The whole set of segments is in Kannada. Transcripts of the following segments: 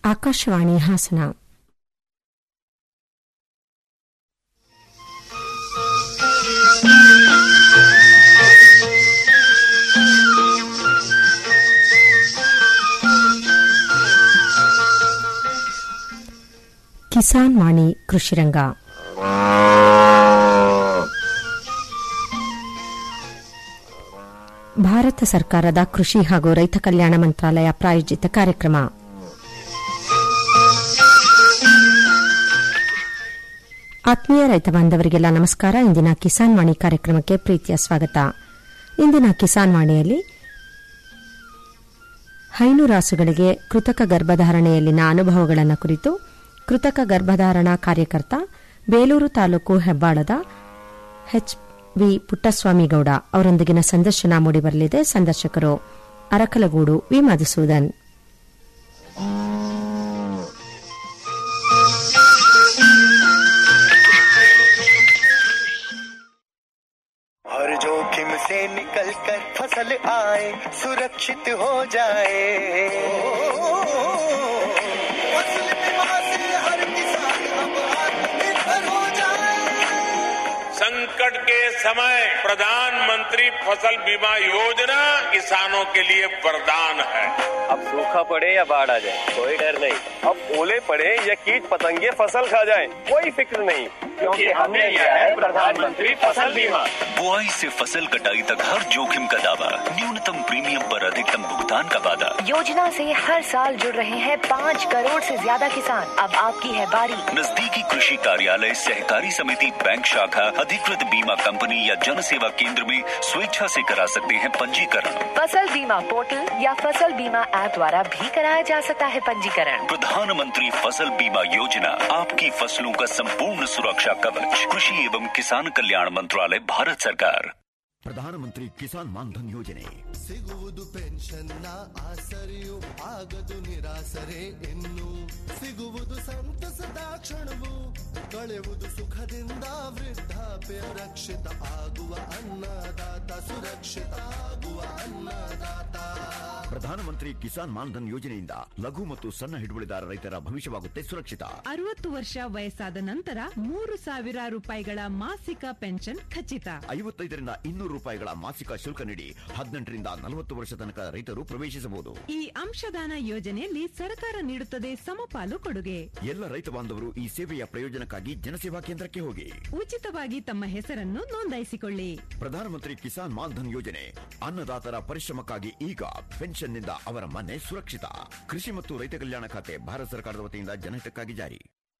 ಆಕಾಶವಾಣಿ ಹಾಸನ ಕಿಸಾನ್ ವಾಣಿ ಕೃಷಿರಂಗ ಭಾರತ ಸರ್ಕಾರದ ಕೃಷಿ ಹಾಗೂ ರೈತ ಕಲ್ಯಾಣ ಮಂತ್ರಾಲಯ ಪ್ರಾಯೋಜಿತ ಕಾರ್ಯಕ್ರಮ ಆತ್ಮೀಯ ರೈತ ಬಾಂಧವರಿಗೆಲ್ಲ ನಮಸ್ಕಾರ ಇಂದಿನ ಕಿಸಾನ್ ವಾಣಿ ಕಾರ್ಯಕ್ರಮಕ್ಕೆ ಪ್ರೀತಿಯ ಸ್ವಾಗತ ಇಂದಿನ ಕಿಸಾನ್ ವಾಣಿಯಲ್ಲಿ ಹೈನುರಾಸುಗಳಿಗೆ ಕೃತಕ ಗರ್ಭಧಾರಣೆಯಲ್ಲಿನ ಅನುಭವಗಳನ್ನು ಕುರಿತು ಕೃತಕ ಗರ್ಭಧಾರಣಾ ಕಾರ್ಯಕರ್ತ ಬೇಲೂರು ತಾಲೂಕು ಹೆಬ್ಬಾಳದ ಎಚ್ ವಿ ಪುಟ್ಟಸ್ವಾಮಿಗೌಡ ಅವರೊಂದಿಗಿನ ಸಂದರ್ಶನ ಮೂಡಿಬರಲಿದೆ ಸಂದರ್ಶಕರು ಅರಕಲಗೂಡು ವಿ ಮಧುಸೂದನ್ हर जोखिम से निकल कर फसल आए सुरक्षित हो जाए फसल बीमा से हर किसान अब आत्मनिर्भर हो जाए संकट के समय प्रधानमंत्री फसल बीमा योजना किसानों के लिए वरदान है अब सूखा पड़े या बाढ़ आ जाए कोई डर नहीं अब ओले पड़े या कीट पतंगे फसल खा जाए कोई फिक्र नहीं क्योंकि हमने लिया है प्रधानमंत्री फसल बीमा बुआई से फसल कटाई तक हर जोखिम का दावा न्यूनतम प्रीमियम पर अधिकतम भुगतान का वादा योजना से हर साल जुड़ रहे हैं पाँच करोड़ से ज्यादा किसान अब आपकी है बारी नजदीकी कृषि कार्यालय सहकारी समिति बैंक शाखा अधिकृत बीमा कंपनी या जन सेवा केंद्र में स्वेच्छा से करा सकते हैं पंजीकरण फसल बीमा पोर्टल या फसल बीमा ऐप द्वारा भी कराया जा सकता है पंजीकरण प्रधानमंत्री फसल बीमा योजना आपकी फसलों का संपूर्ण सुरक्षा कवच कृषि एवं किसान कल्याण मंत्रालय भारत सरकार ಪ್ರಧಾನಮಂತ್ರಿ ಕಿಸಾನ್ ಮಾನ್ಧನ್ ಯೋಜನೆ ಸಿಗುವುದು ಪೆನ್ಷನ್ನ ಆಸರೆಯು ಆಗದು ನಿರಾಸರೆ ಇನ್ನು ಸಿಗುವುದು ಸಂತಸದ ಕ್ಷಣವು ಕಳೆಯುವುದು ಸುಖದಿಂದ ವೃದ್ಧಾಪ್ಯ ರಕ್ಷಿತ ಆಗುವ ಅನ್ನದಾತ ಸುರಕ್ಷಿತ ಆಗುವ ಅನ್ನದಾತ ಪ್ರಧಾನಮಂತ್ರಿ ಕಿಸಾನ್ ಮಾನ್ಧನ್ ಯೋಜನೆಯಿಂದ ಲಘು ಮತ್ತು ಸಣ್ಣ ಹಿಡುವಳಿದಾರ ರೈತರ ಭವಿಷ್ಯವಾಗುತ್ತೆ ಸುರಕ್ಷಿತ ಅರವತ್ತು ವರ್ಷ ವಯಸ್ಸಾದ ನಂತರ ಮೂರು ಸಾವಿರ ರೂಪಾಯಿಗಳ ಮಾಸಿಕ ಪೆನ್ಷನ್ ಖಚಿತ ಐವತ್ತೈದರಿಂದ ಇನ್ನೂರು ರೂಪಾಯಿಗಳ ಮಾಸಿಕ ಶುಲ್ಕ ನೀಡಿ ಹದಿನೆಂಟರಿಂದ ನಲವತ್ತು ವರ್ಷ ತನಕ ರೈತರು ಪ್ರವೇಶಿಸಬಹುದು ಈ ಅಂಶದಾನ ಯೋಜನೆಯಲ್ಲಿ ಸರ್ಕಾರ ನೀಡುತ್ತದೆ ಸಮಪಾಲು ಕೊಡುಗೆ ಎಲ್ಲ ರೈತ ಬಾಂಧವರು ಈ ಸೇವೆಯ ಪ್ರಯೋಜನಕ್ಕಾಗಿ ಜನಸೇವಾ ಕೇಂದ್ರಕ್ಕೆ ಹೋಗಿ ಉಚಿತವಾಗಿ ತಮ್ಮ ಹೆಸರನ್ನು ನೋಂದಾಯಿಸಿಕೊಳ್ಳಿ ಪ್ರಧಾನಮಂತ್ರಿ ಕಿಸಾನ್ ಮಾನ್ಧನ್ ಯೋಜನೆ ಅನ್ನದಾತರ ಪರಿಶ್ರಮಕ್ಕಾಗಿ ಈಗ ಪೆನ್ಷನ್ನಿಂದ ಅವರ ಮನೆ ಸುರಕ್ಷಿತ ಕೃಷಿ ಮತ್ತು ರೈತ ಕಲ್ಯಾಣ ಖಾತೆ ಭಾರತ ಸರ್ಕಾರದ ವತಿಯಿಂದ ಜನಹಿತಕ್ಕಾಗಿ ಜಾರಿ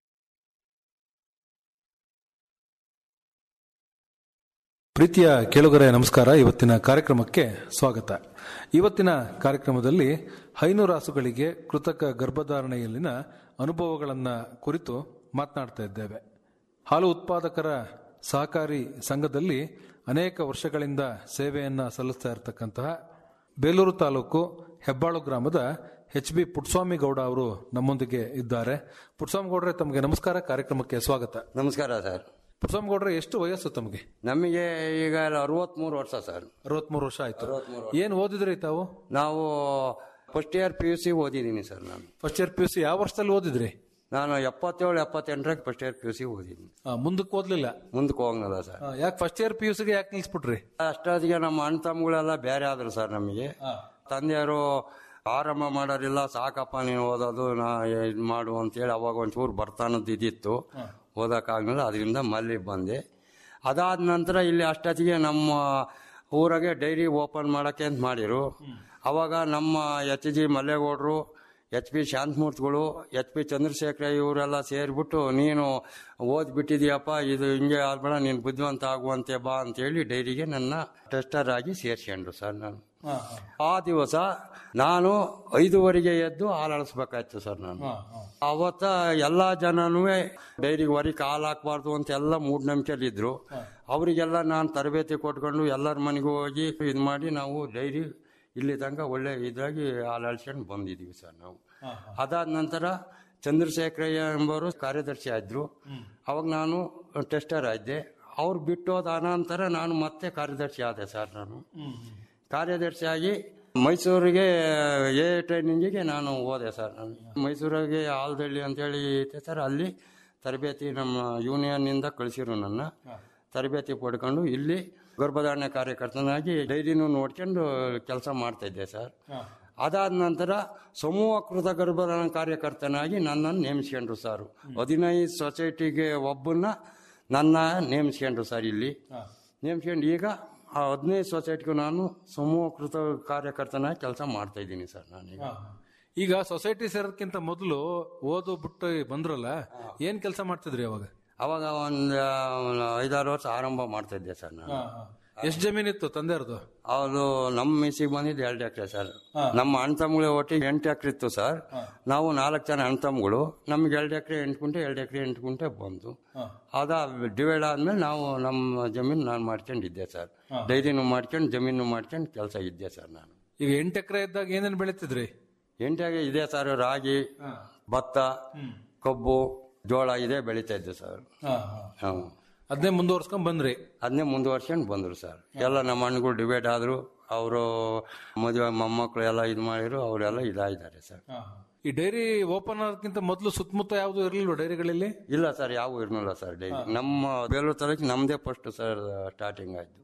ಪ್ರೀತಿಯ ಕೇಳುಗರೆ ನಮಸ್ಕಾರ ಇವತ್ತಿನ ಕಾರ್ಯಕ್ರಮಕ್ಕೆ ಸ್ವಾಗತ ಇವತ್ತಿನ ಕಾರ್ಯಕ್ರಮದಲ್ಲಿ ಹೈನುರಾಸುಗಳಿಗೆ ಕೃತಕ ಗರ್ಭಧಾರಣೆಯಲ್ಲಿನ ಅನುಭವಗಳನ್ನು ಕುರಿತು ಮಾತನಾಡ್ತಾ ಇದ್ದೇವೆ ಹಾಲು ಉತ್ಪಾದಕರ ಸಹಕಾರಿ ಸಂಘದಲ್ಲಿ ಅನೇಕ ವರ್ಷಗಳಿಂದ ಸೇವೆಯನ್ನ ಸಲ್ಲಿಸ್ತಾ ಇರತಕ್ಕಂತಹ ಬೇಲೂರು ತಾಲೂಕು ಹೆಬ್ಬಾಳು ಗ್ರಾಮದ ಎಚ್ ಬಿ ಪುಟ್ಸ್ವಾಮಿ ಗೌಡ ಅವರು ನಮ್ಮೊಂದಿಗೆ ಇದ್ದಾರೆ ಪುಟ್ಸ್ವಾಮಿ ಗೌಡ್ರೆ ತಮಗೆ ನಮಸ್ಕಾರ ಕಾರ್ಯಕ್ರಮಕ್ಕೆ ಸ್ವಾಗತ ನಮಸ್ಕಾರ ಸರ್ ಪುಟ್ಸ್ವಾಮಿ ಗೌಡ್ರೆ ಎಷ್ಟು ವಯಸ್ಸು ತಮಗೆ ನಮಗೆ ಈಗ ಅರವತ್ಮೂರು ವರ್ಷ ಸರ್ ಅರವತ್ಮೂರು ವರ್ಷ ಆಯ್ತು ಏನ್ ಓದಿದ್ರಿ ತಾವು ನಾವು first year P U C ಓದಿದ್ದೀನಿ ಸರ್ ನಾನು first year P U C ಯಾವ ವರ್ಷದಲ್ಲಿ ಓದಿದ್ರಿ ನಾನು ಎಪ್ಪತ್ತೇಳು ಎಪ್ಪತ್ತೆಂಟರಾಗ first year P U C ಓದಿದ್ದೀನಿ ಆ, ಮುಂದಕ್ಕೆ ಓದ್ಲಿಲ್ಲ ಮುಂದಕ್ಕೆ ಹೋಗಲ್ಲ ಸರ್ ಆ, ಯಾಕೆ ಫಸ್ಟ್ ಇಯರ್ ಪಿ ಯು ಸಿಗೆ ಯಾಕೆ ನಿಲ್ಸ್ಬಿಟ್ರಿ ಅಷ್ಟೊತ್ತಿಗೆ ನಮ್ಮ ಅಣ್ಣ ತಮ್ಮಗಳೆಲ್ಲ ಬೇರೆ ಆದ್ರು ಸರ್ ನಮಗೆ ತಂದೆಯವರು ಆರಂಭ ಮಾಡೋರಿಲ್ಲ ಸಾಕಪ್ಪ ನೀನು ಓದೋದು ನಾ ಇದು ಮಾಡು ಅಂತೇಳಿ ಅವಾಗ ಒಂಚೂರು ಬರ್ತಾನದ್ದು ಇದಿತ್ತು ಓದೋಕ್ಕಾಗಲಿಲ್ಲ ಅದರಿಂದ ಮಲ್ಲಿ ಬಂದೆ ಅದಾದ ನಂತರ ಇಲ್ಲಿ ಅಷ್ಟೊತ್ತಿಗೆ ನಮ್ಮ ಊರಾಗೆ ಡೈರಿ ಓಪನ್ ಮಾಡೋಕ್ಕೆ ಅಂತ ಮಾಡಿರು ಅವಾಗ ನಮ್ಮ ಎಚ್ ಜಿ ಮಲ್ಲೇಗೌಡರು ಎಚ್ ಪಿ ಶಾಂತಮೂರ್ತಿಗಳು ಎಚ್ ಪಿ ಚಂದ್ರಶೇಖರ ಇವರೆಲ್ಲ ಸೇರಿಬಿಟ್ಟು ನೀನು ಓದ್ಬಿಟ್ಟಿದೀಯಪ್ಪ ಇದು ಹಿಂಗೆ ಆದ್ಬೇಡ ನೀನು ಬುದ್ಧಿವಂತ ಆಗುವಂತೆ ಬಾ ಅಂತೇಳಿ ಡೈರಿಗೆ ನನ್ನ ಟೆಸ್ಟರ್ ಆಗಿ ಸೇರ್ಸ್ಕೊಂಡ್ರು ಸರ್ ನಾನು ಆ ದಿವಸ ನಾನು ಐದುವರೆಗೆ ಎದ್ದು ಹಾಲಾಡಿಸ್ಬೇಕಾಯ್ತು ಸರ್ ನಾನು ಅವತ್ತ ಎಲ್ಲ ಜನನೂ ಡೈರಿಗೆ ಹೊರಗೆ ಹಾಲು ಹಾಕ್ಬಾರ್ದು ಅಂತ ಎಲ್ಲ ಮೂಢನಂಬಿಕೆಯಲ್ಲಿದ್ರು ಅವರಿಗೆಲ್ಲ ನಾನು ತರಬೇತಿ ಕೊಟ್ಕೊಂಡು ಎಲ್ಲರ ಮನೆಗೂ ಹೋಗಿ ಇದು ಮಾಡಿ ನಾವು ಡೈರಿ ಇಲ್ಲಿ ತನಕ ಒಳ್ಳೆ ಇದಾಗಿ ಹಾಲಾಡ್ಸ್ಕೊಂಡು ಬಂದಿದ್ದೀವಿ ಸರ್ ನಾವು ಅದಾದ ನಂತರ ಚಂದ್ರಶೇಖರಯ್ಯ ಎಂಬವರು ಕಾರ್ಯದರ್ಶಿ ಆದ್ರು ಅವಾಗ ನಾನು ಟೆಸ್ಟರ್ ಆದ್ದೆ ಅವ್ರು ಬಿಟ್ಟು ಹೋದ ಅನಂತರ ನಾನು ಮತ್ತೆ ಕಾರ್ಯದರ್ಶಿ ಆದೆ ಸರ್ ನಾನು ಕಾರ್ಯದರ್ಶಿಯಾಗಿ ಮೈಸೂರಿಗೆ ಎ ಟ್ರೈನಿಂಗಿಗೆ ನಾನು ಹೋದೆ ಸರ್ ನಾನು ಮೈಸೂರಿಗೆ ಆಲ್ದಳ್ಳಿ ಅಂತೇಳಿ ಐತೆ ಸರ್ ಅಲ್ಲಿ ತರಬೇತಿ ನಮ್ಮ ಯೂನಿಯನ್ನಿಂದ ಕಳಿಸಿರು ನನ್ನ ತರಬೇತಿ ಪಡ್ಕೊಂಡು ಇಲ್ಲಿ ಗರ್ಭಧಾರಣೆ ಕಾರ್ಯಕರ್ತನಾಗಿ ಡೈರಿನೂ ನೋಡ್ಕೊಂಡು ಕೆಲಸ ಮಾಡ್ತಾ ಇದ್ದೆ ಸರ್ ಅದಾದ ನಂತರ ಸಮೂಹಕೃತ ಗರ್ಭಧಾರಣ ಕಾರ್ಯಕರ್ತನಾಗಿ ನನ್ನನ್ನು ನೇಮಿಸ್ಕೊಂಡ್ರು ಸರ್ ಹದಿನೈದು ಸೊಸೈಟಿಗೆ ಒಬ್ಬನ್ನ ನನ್ನ ನೇಮಿಸ್ಕೊಂಡ್ರು ಸರ್ ಇಲ್ಲಿ ನೇಮಿಸ್ಕೊಂಡು ಈಗ ಆ ಹದಿನೈದು ಸೊಸೈಟಿಗೂ ನಾನು ಸಮೂಹಕೃತ ಕಾರ್ಯಕರ್ತನಾಗಿ ಕೆಲಸ ಮಾಡ್ತಾ ಇದ್ದೀನಿ ಸರ್ ನಾನೀಗ ಈಗ ಸೊಸೈಟಿ ಸೇರೋದಕ್ಕಿಂತ ಮೊದಲು ಓದು ಬಿಟ್ಟು ಬಂದ್ರಲ್ಲ ಏನ್ ಕೆಲಸ ಮಾಡ್ತಿದ್ರಿ ಅವಾಗ ಅವಾಗ ಒಂದು ಐದಾರು ವರ್ಷ ಆರಂಭ ಮಾಡ್ತಾ ಇದ್ದೆ ಸರ್ ನಾನು ಎಷ್ಟ್ ಜಮೀನಿತ್ತು ತಂದೆಯವ್ರದ್ದು ಅದು ನಮ್ಮ ಮಿಸಿಗೆ ಬಂದಿದ್ದು ಎರಡು ಎಕರೆ ಸರ್ ನಮ್ಮ ಅಣ್ಣ ತಮ್ಮಗಳ ಒಟ್ಟಿಗೆ ಎಂಟು ಎಕರೆ ಇತ್ತು ಸರ್ ನಾವು ನಾಲ್ಕು ಜನ ಅಣ್ಣ ತಮ್ಮಗಳು ನಮ್ಗೆ ಎರಡು ಎಕರೆ ಎಂಟು ಗುಂಟೆ ಎರಡು ಎಕರೆ ಎಂಟು ಗುಂಟೆ ಬಂತು ಅದ ಡಿವೈಡ್ ಆದ್ಮೇಲೆ ನಾವು ನಮ್ಮ ಜಮೀನು ನಾನು ಮಾಡ್ಕೊಂಡಿದ್ದೆ ಸರ್ ಡೈರಿನೂ ಮಾಡ್ಕೊಂಡು ಜಮೀನು ಮಾಡ್ಕೊಂಡು ಕೆಲಸ ಇದ್ದೆ ಸರ್ ನಾನು ಈಗ ಎಂಟು ಎಕರೆ ಇದ್ದಾಗ ಏನೇನ್ ಬೆಳೀತಿದ್ರಿ ಎಂಟಾಗೆ ಇದೆ ಸರ್ ರಾಗಿ ಭತ್ತ ಕಬ್ಬು ಜೋಳ ಇದೆ ಬೆಳೀತಾ ಇದ್ದೆ ಸರ್ ಹ್ಮ್ ಅದನ್ನೇ ಮುಂದುವರ್ಸ್ಕೊಂಡ್ ಬಂದ್ರಿ ಅದನ್ನೇ ಮುಂದುವರ್ಸ್ಕೊಂಡು ಬಂದರು ಸರ್ ಎಲ್ಲ ನಮ್ಮ ಅಣ್ಣಗಳು ಡಿಬೇಟ್ ಆದರು ಅವರು ಮದುವೆ ಮೊಮ್ಮಕ್ಕಳು ಎಲ್ಲ ಇದು ಮಾಡಿದ್ರು ಅವರೆಲ್ಲ ಇದಾಗಿದ್ದಾರೆ ಸರ್ ಈ ಡೈರಿ ಓಪನ್ ಆಗೋದಕ್ಕಿಂತ ಮೊದಲು ಸುತ್ತಮುತ್ತ ಯಾವ್ದು ಇರ್ಲಿಲ್ವ ಡೈರಿಗಳಲ್ಲಿ ಇಲ್ಲ ಸರ್ ಯಾವ ಇರ್ನಿಲ್ಲ ಸರ್ ಡೈಲಿ ನಮ್ಮ ಬೇಲೂರು ತಾಲೂಕು ನಮ್ಮದೇ ಫಸ್ಟ್ ಸರ್ ಸ್ಟಾರ್ಟಿಂಗ್ ಆಯ್ತು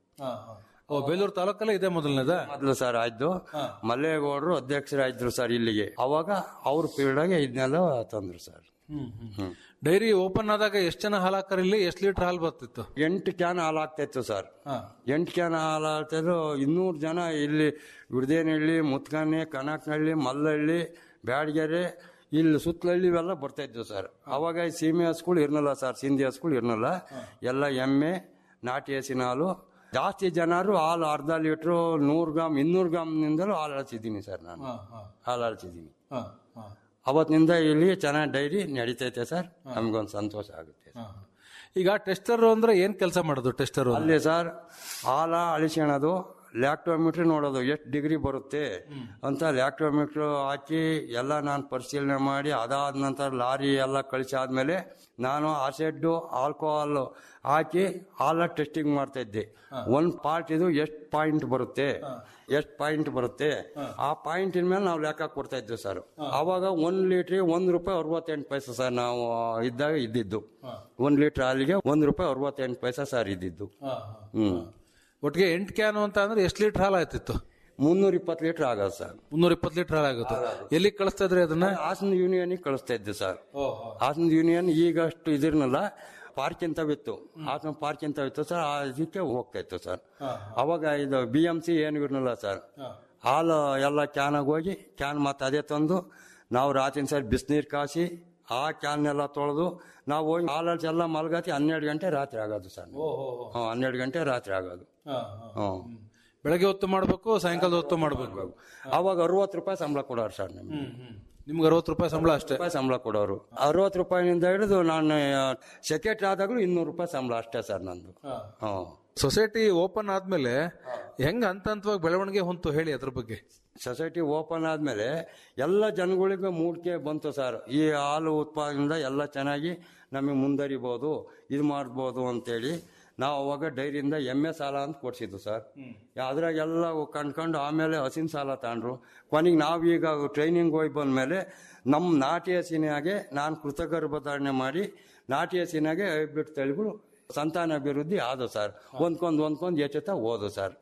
ಓ ಬೇಲೂರು ತಾಲೂಕಲ್ಲೇ ಇದೆ ಮೊದಲನೇದ ಮೊದಲು ಸರ್ ಆಯ್ತು ಮಲ್ಲೇಗೌಡರು ಅಧ್ಯಕ್ಷರಾಯ್ತು ಸರ್ ಇಲ್ಲಿಗೆ ಅವಾಗ ಅವ್ರ ಪೀರಿಯಡ್ಗೆ ಇದನ್ನೆಲ್ಲ ತಂದ್ರು ಸರ್ ಹ್ಮ್. ಡೈರಿ ಓಪನ್ ಆದಾಗ ಎಷ್ಟ್ ಜನ ಹಾಲು ಹಾಕರ್ ಇಲ್ಲಿ ಎಷ್ಟ್ ಲೀಟರ್ ಹಾಲು ಬರ್ತಿತ್ತು ಎಂಟು ಕ್ಯಾನ್ ಹಾಲು ಆಗ್ತಾಯಿತ್ತು ಸರ್ ಎಂಟು ಕ್ಯಾನ್ ಹಾಲು ಆಗ್ತಾಯಿದ್ರು ಇನ್ನೂರು ಜನ ಇಲ್ಲಿ ವಿಡ್ದೇನಹಳ್ಳಿ ಮುತ್ಕನ್ನೆ ಕನಕನಹಳ್ಳಿ ಮಲ್ಲಹಳ್ಳಿ ಬ್ಯಾಡಗೆರೆ ಇಲ್ಲಿ ಸುತ್ತಲಳ್ಳಿ ಇವೆಲ್ಲ ಬರ್ತಾ ಇದ್ವು ಸರ್ ಅವಾಗ ಈ ಸೀಮೆ ಹಸ್ಗಳು ಇರ್ನಲ್ಲ ಸರ್ ಸಿಂಧಿ ಹಸ್ಗಳು ಇರ್ನಲ್ಲ ಎಲ್ಲ ಎಮ್ಮೆ ನಾಟಿ ಹಸಿನ ಹಾಲು ಜಾಸ್ತಿ ಜನರು ಹಾಲು ಅರ್ಧ ಲೀಟ್ರು ನೂರು ಗ್ರಾಮ್ ಇನ್ನೂರು ಗ್ರಾಮ್ನಿಂದಲೂ ಹಾಲು ಅಳಿಸಿದ್ದೀನಿ ಸರ್ ನಾನು ಹಾಲು ಅಳಿಸಿದ್ದೀನಿ ಅವತ್ತಿನಿಂದ ಇಲ್ಲಿ ಚೆನ್ನಾಗಿ ಡೈರಿ ನಡೀತೈತೆ ಸರ್ ನಮ್ಗೊಂದು ಸಂತೋಷ ಆಗುತ್ತೆ ಈಗ ಟೆಸ್ಟರ್ ಅಂದ್ರೆ ಏನ್ ಕೆಲಸ ಮಾಡೋದು ಟೆಸ್ಟರ್ ಅಲ್ಲಿ ಸರ್ ಹಾಲ ಅಳಿಸ್ಕೊಳೋದು ಲ್ಯಾಕ್ಟೋಮೀಟ್ರ್ ನೋಡೋದು ಎಷ್ಟು ಡಿಗ್ರಿ ಬರುತ್ತೆ ಅಂತ ಲ್ಯಾಕ್ಟೋಮೀಟ್ರ್ ಹಾಕಿ ಎಲ್ಲ ನಾನು ಪರಿಶೀಲನೆ ಮಾಡಿ ಅದಾದ ನಂತರ ಲಾರಿ ಎಲ್ಲ ಕಳಿಸಾದ್ಮೇಲೆ ನಾನು ಆಸಿಡ್ಡು ಆಲ್ಕೋಹಾಲ್ ಹಾಕಿ ಹಾಲ ಟೆಸ್ಟಿಂಗ್ ಮಾಡ್ತಾ ಇದ್ದೆ ಒಂದ್ ಪಾರ್ಟ್ ಇದು ಎಷ್ಟು ಪಾಯಿಂಟ್ ಬರುತ್ತೆ ಎಷ್ಟು ಪಾಯಿಂಟ್ ಬರುತ್ತೆ ಆ ಪಾಯಿಂಟ್ ಮೇಲೆ ನಾವು ಲೆಕ್ಕ ಕೊಡ್ತಾ ಇದ್ವಿ ಸರ್ ಅವಾಗ ಒಂದ್ ಲೀಟ್ರಿಗೆ ಒಂದ್ ರೂಪಾಯಿ ಅರವತ್ತೆಂಟು ಪೈಸೆ ಸರ್ ನಾವು ಇದ್ದಾಗ ಇದ್ದಿದ್ದು ಒಂದ್ ಲೀಟರ್ ಹಾಲಿಗೆ ಒಂದ್ ರೂಪಾಯಿ ಅರವತ್ತೆಂಟು ಪೈಸೆ ಸರ್ ಇದ್ದಿದ್ದು ಹ್ಮ್ ಒಟ್ಟಿಗೆ ಎಂಟು ಕ್ಯಾನ್ ಅಂತ ಅಂದ್ರೆ ಎಷ್ಟ್ ಲೀಟರ್ ಹಾಲು ಆಯ್ತಿತ್ತು ಮುನ್ನೂರ ಇಪ್ಪತ್ತು ಲೀಟರ್ ಆಗೋದು ಸರ್ ಮುನ್ನೂರ ಇಪ್ಪತ್ತು ಲೀಟರ್ ಹಾಲು ಆಗುತ್ತೆ ಎಲ್ಲಿಗೆ ಕಳಿಸ್ತಾ ಇದ್ರಿ ಅದನ್ನ ಹಾಸನ ಯೂನಿಯನ್ ಕಳಿಸ್ತಾ ಇದ್ದೆ ಸರ್ ಹಾಸನ ಯೂನಿಯನ್ ಈಗ ಅಷ್ಟು ಇದಿರ್ನಲ್ಲ ಪಾರ್ಕ್ ಇಂತವಿತ್ತು ಹಾಸನ ಪಾರ್ಕ್ ಇಂತವಿತ್ತು ಸರ್ ಅದಕ್ಕೆ ಹೋಗ್ತಾ ಇತ್ತು ಸರ್ ಅವಾಗ ಇದು ಬಿ ಎಂ ಸಿ ಏನು ಇರ್ನಲ್ಲ ಸರ್ ಹಾಲು ಎಲ್ಲ ಕ್ಯಾನಾಗ ಹೋಗಿ ಕ್ಯಾನ್ ಮತ್ತೆ ಅದೇ ತಂದು ನಾವು ರಾತ್ರಿ ಸರ್ ಬಿಸಿನೀರು ಕಾಸಿ ಆ ಕ್ಯಾನ್ ಎಲ್ಲ ತೊಳೆದು ನಾವು ಹೋಗಿ ಹಾಲಲ್ಲಿ ಎಲ್ಲ ಮಲ್ಗಾತಿ ಹನ್ನೆರಡು ಗಂಟೆ ರಾತ್ರಿ ಆಗೋದು ಸರ್ ಹ್ಮ್ ಹನ್ನೆರಡು ಗಂಟೆ ರಾತ್ರಿ ಆಗೋದು ಹ್ಮ್ ಬೆಳಗ್ಗೆ ಹೊತ್ತು ಮಾಡ್ಬೇಕು ಸಾಯಂಕಾಲ ಹೊತ್ತು ಮಾಡ್ಬೇಕು ಅವಾಗ ಅರವತ್ತು ರೂಪಾಯಿ ಸಂಬಳ ಕೊಡೋರು ಸರ್ ನಮ್ಗೆ ನಿಮ್ಗೆ ಅರವತ್ತು ರೂಪಾಯಿ ಸಂಬಳ ಅಷ್ಟೇ ರೂಪಾಯಿ ಸಂಬಳ ಕೊಡೋರು ಅರವತ್ತು ರೂಪಾಯಿನಿಂದ ಹಿಡಿದು ನಾನು ಸೆಕ್ರೆಟರಿ ಆದಾಗಲೂ ಇನ್ನೂರು ರೂಪಾಯಿ ಸಂಬಳ ಅಷ್ಟೇ ಸರ್ ನಂದು ಹ್ಮ್ ಸೊಸೈಟಿ ಓಪನ್ ಆದ್ಮೇಲೆ ಹೆಂಗ್ ಹಂತ ಹಂತವಾಗಿ ಬೆಳವಣಿಗೆ ಹೊಂತು ಹೇಳಿ ಅದ್ರ ಬಗ್ಗೆ ಸೊಸೈಟಿ ಓಪನ್ ಆದ್ಮೇಲೆ ಎಲ್ಲ ಜನಗಳಿಗೂ ಮೂಡಿಕೆ ಬಂತು ಸರ್ ಈ ಹಾಲು ಉತ್ಪಾದನೆಯಿಂದ ಎಲ್ಲ ಚೆನ್ನಾಗಿ ನಮಗೆ ಮುಂದರಿಬೋದು ಇದು ಮಾಡ್ಬೋದು ಅಂತೇಳಿ ನಾವು ಅವಾಗ ಡೈರಿಯಿಂದ ಎಮ್ಮೆ ಸಾಲ ಅಂತ ಕೊಡ್ಸಿದ್ದು ಸರ್ ಅದ್ರಾಗೆಲ್ಲ ಕಂಡ್ಕೊಂಡು ಆಮೇಲೆ ಹಸಿನ ಸಾಲ ತಗೊಂಡ್ರು ಕೊನೆಗೆ ನಾವೀಗ ಟ್ರೈನಿಂಗ್ ಹೋಗಿ ಬಂದಮೇಲೆ ನಮ್ಮ ನಾಟಿ ಹಸಿನಾಗೆ ನಾನು ಕೃತಗರ್ಭಧಾರಣೆ ಮಾಡಿ ನಾಟಿ ಹಸಿನಾಗೆ ಹೈಬ್ರಿಡ್ ತಳಿಗಳು ಸಂತಾನ ಅಭಿವೃದ್ಧಿ ಆದವು ಸರ್ ಒಂದ್ಕೊಂದು ಒಂದ್ಕೊಂದು ಹೆಚ್ಚುತ್ತಾ ಹೋದು ಸರ್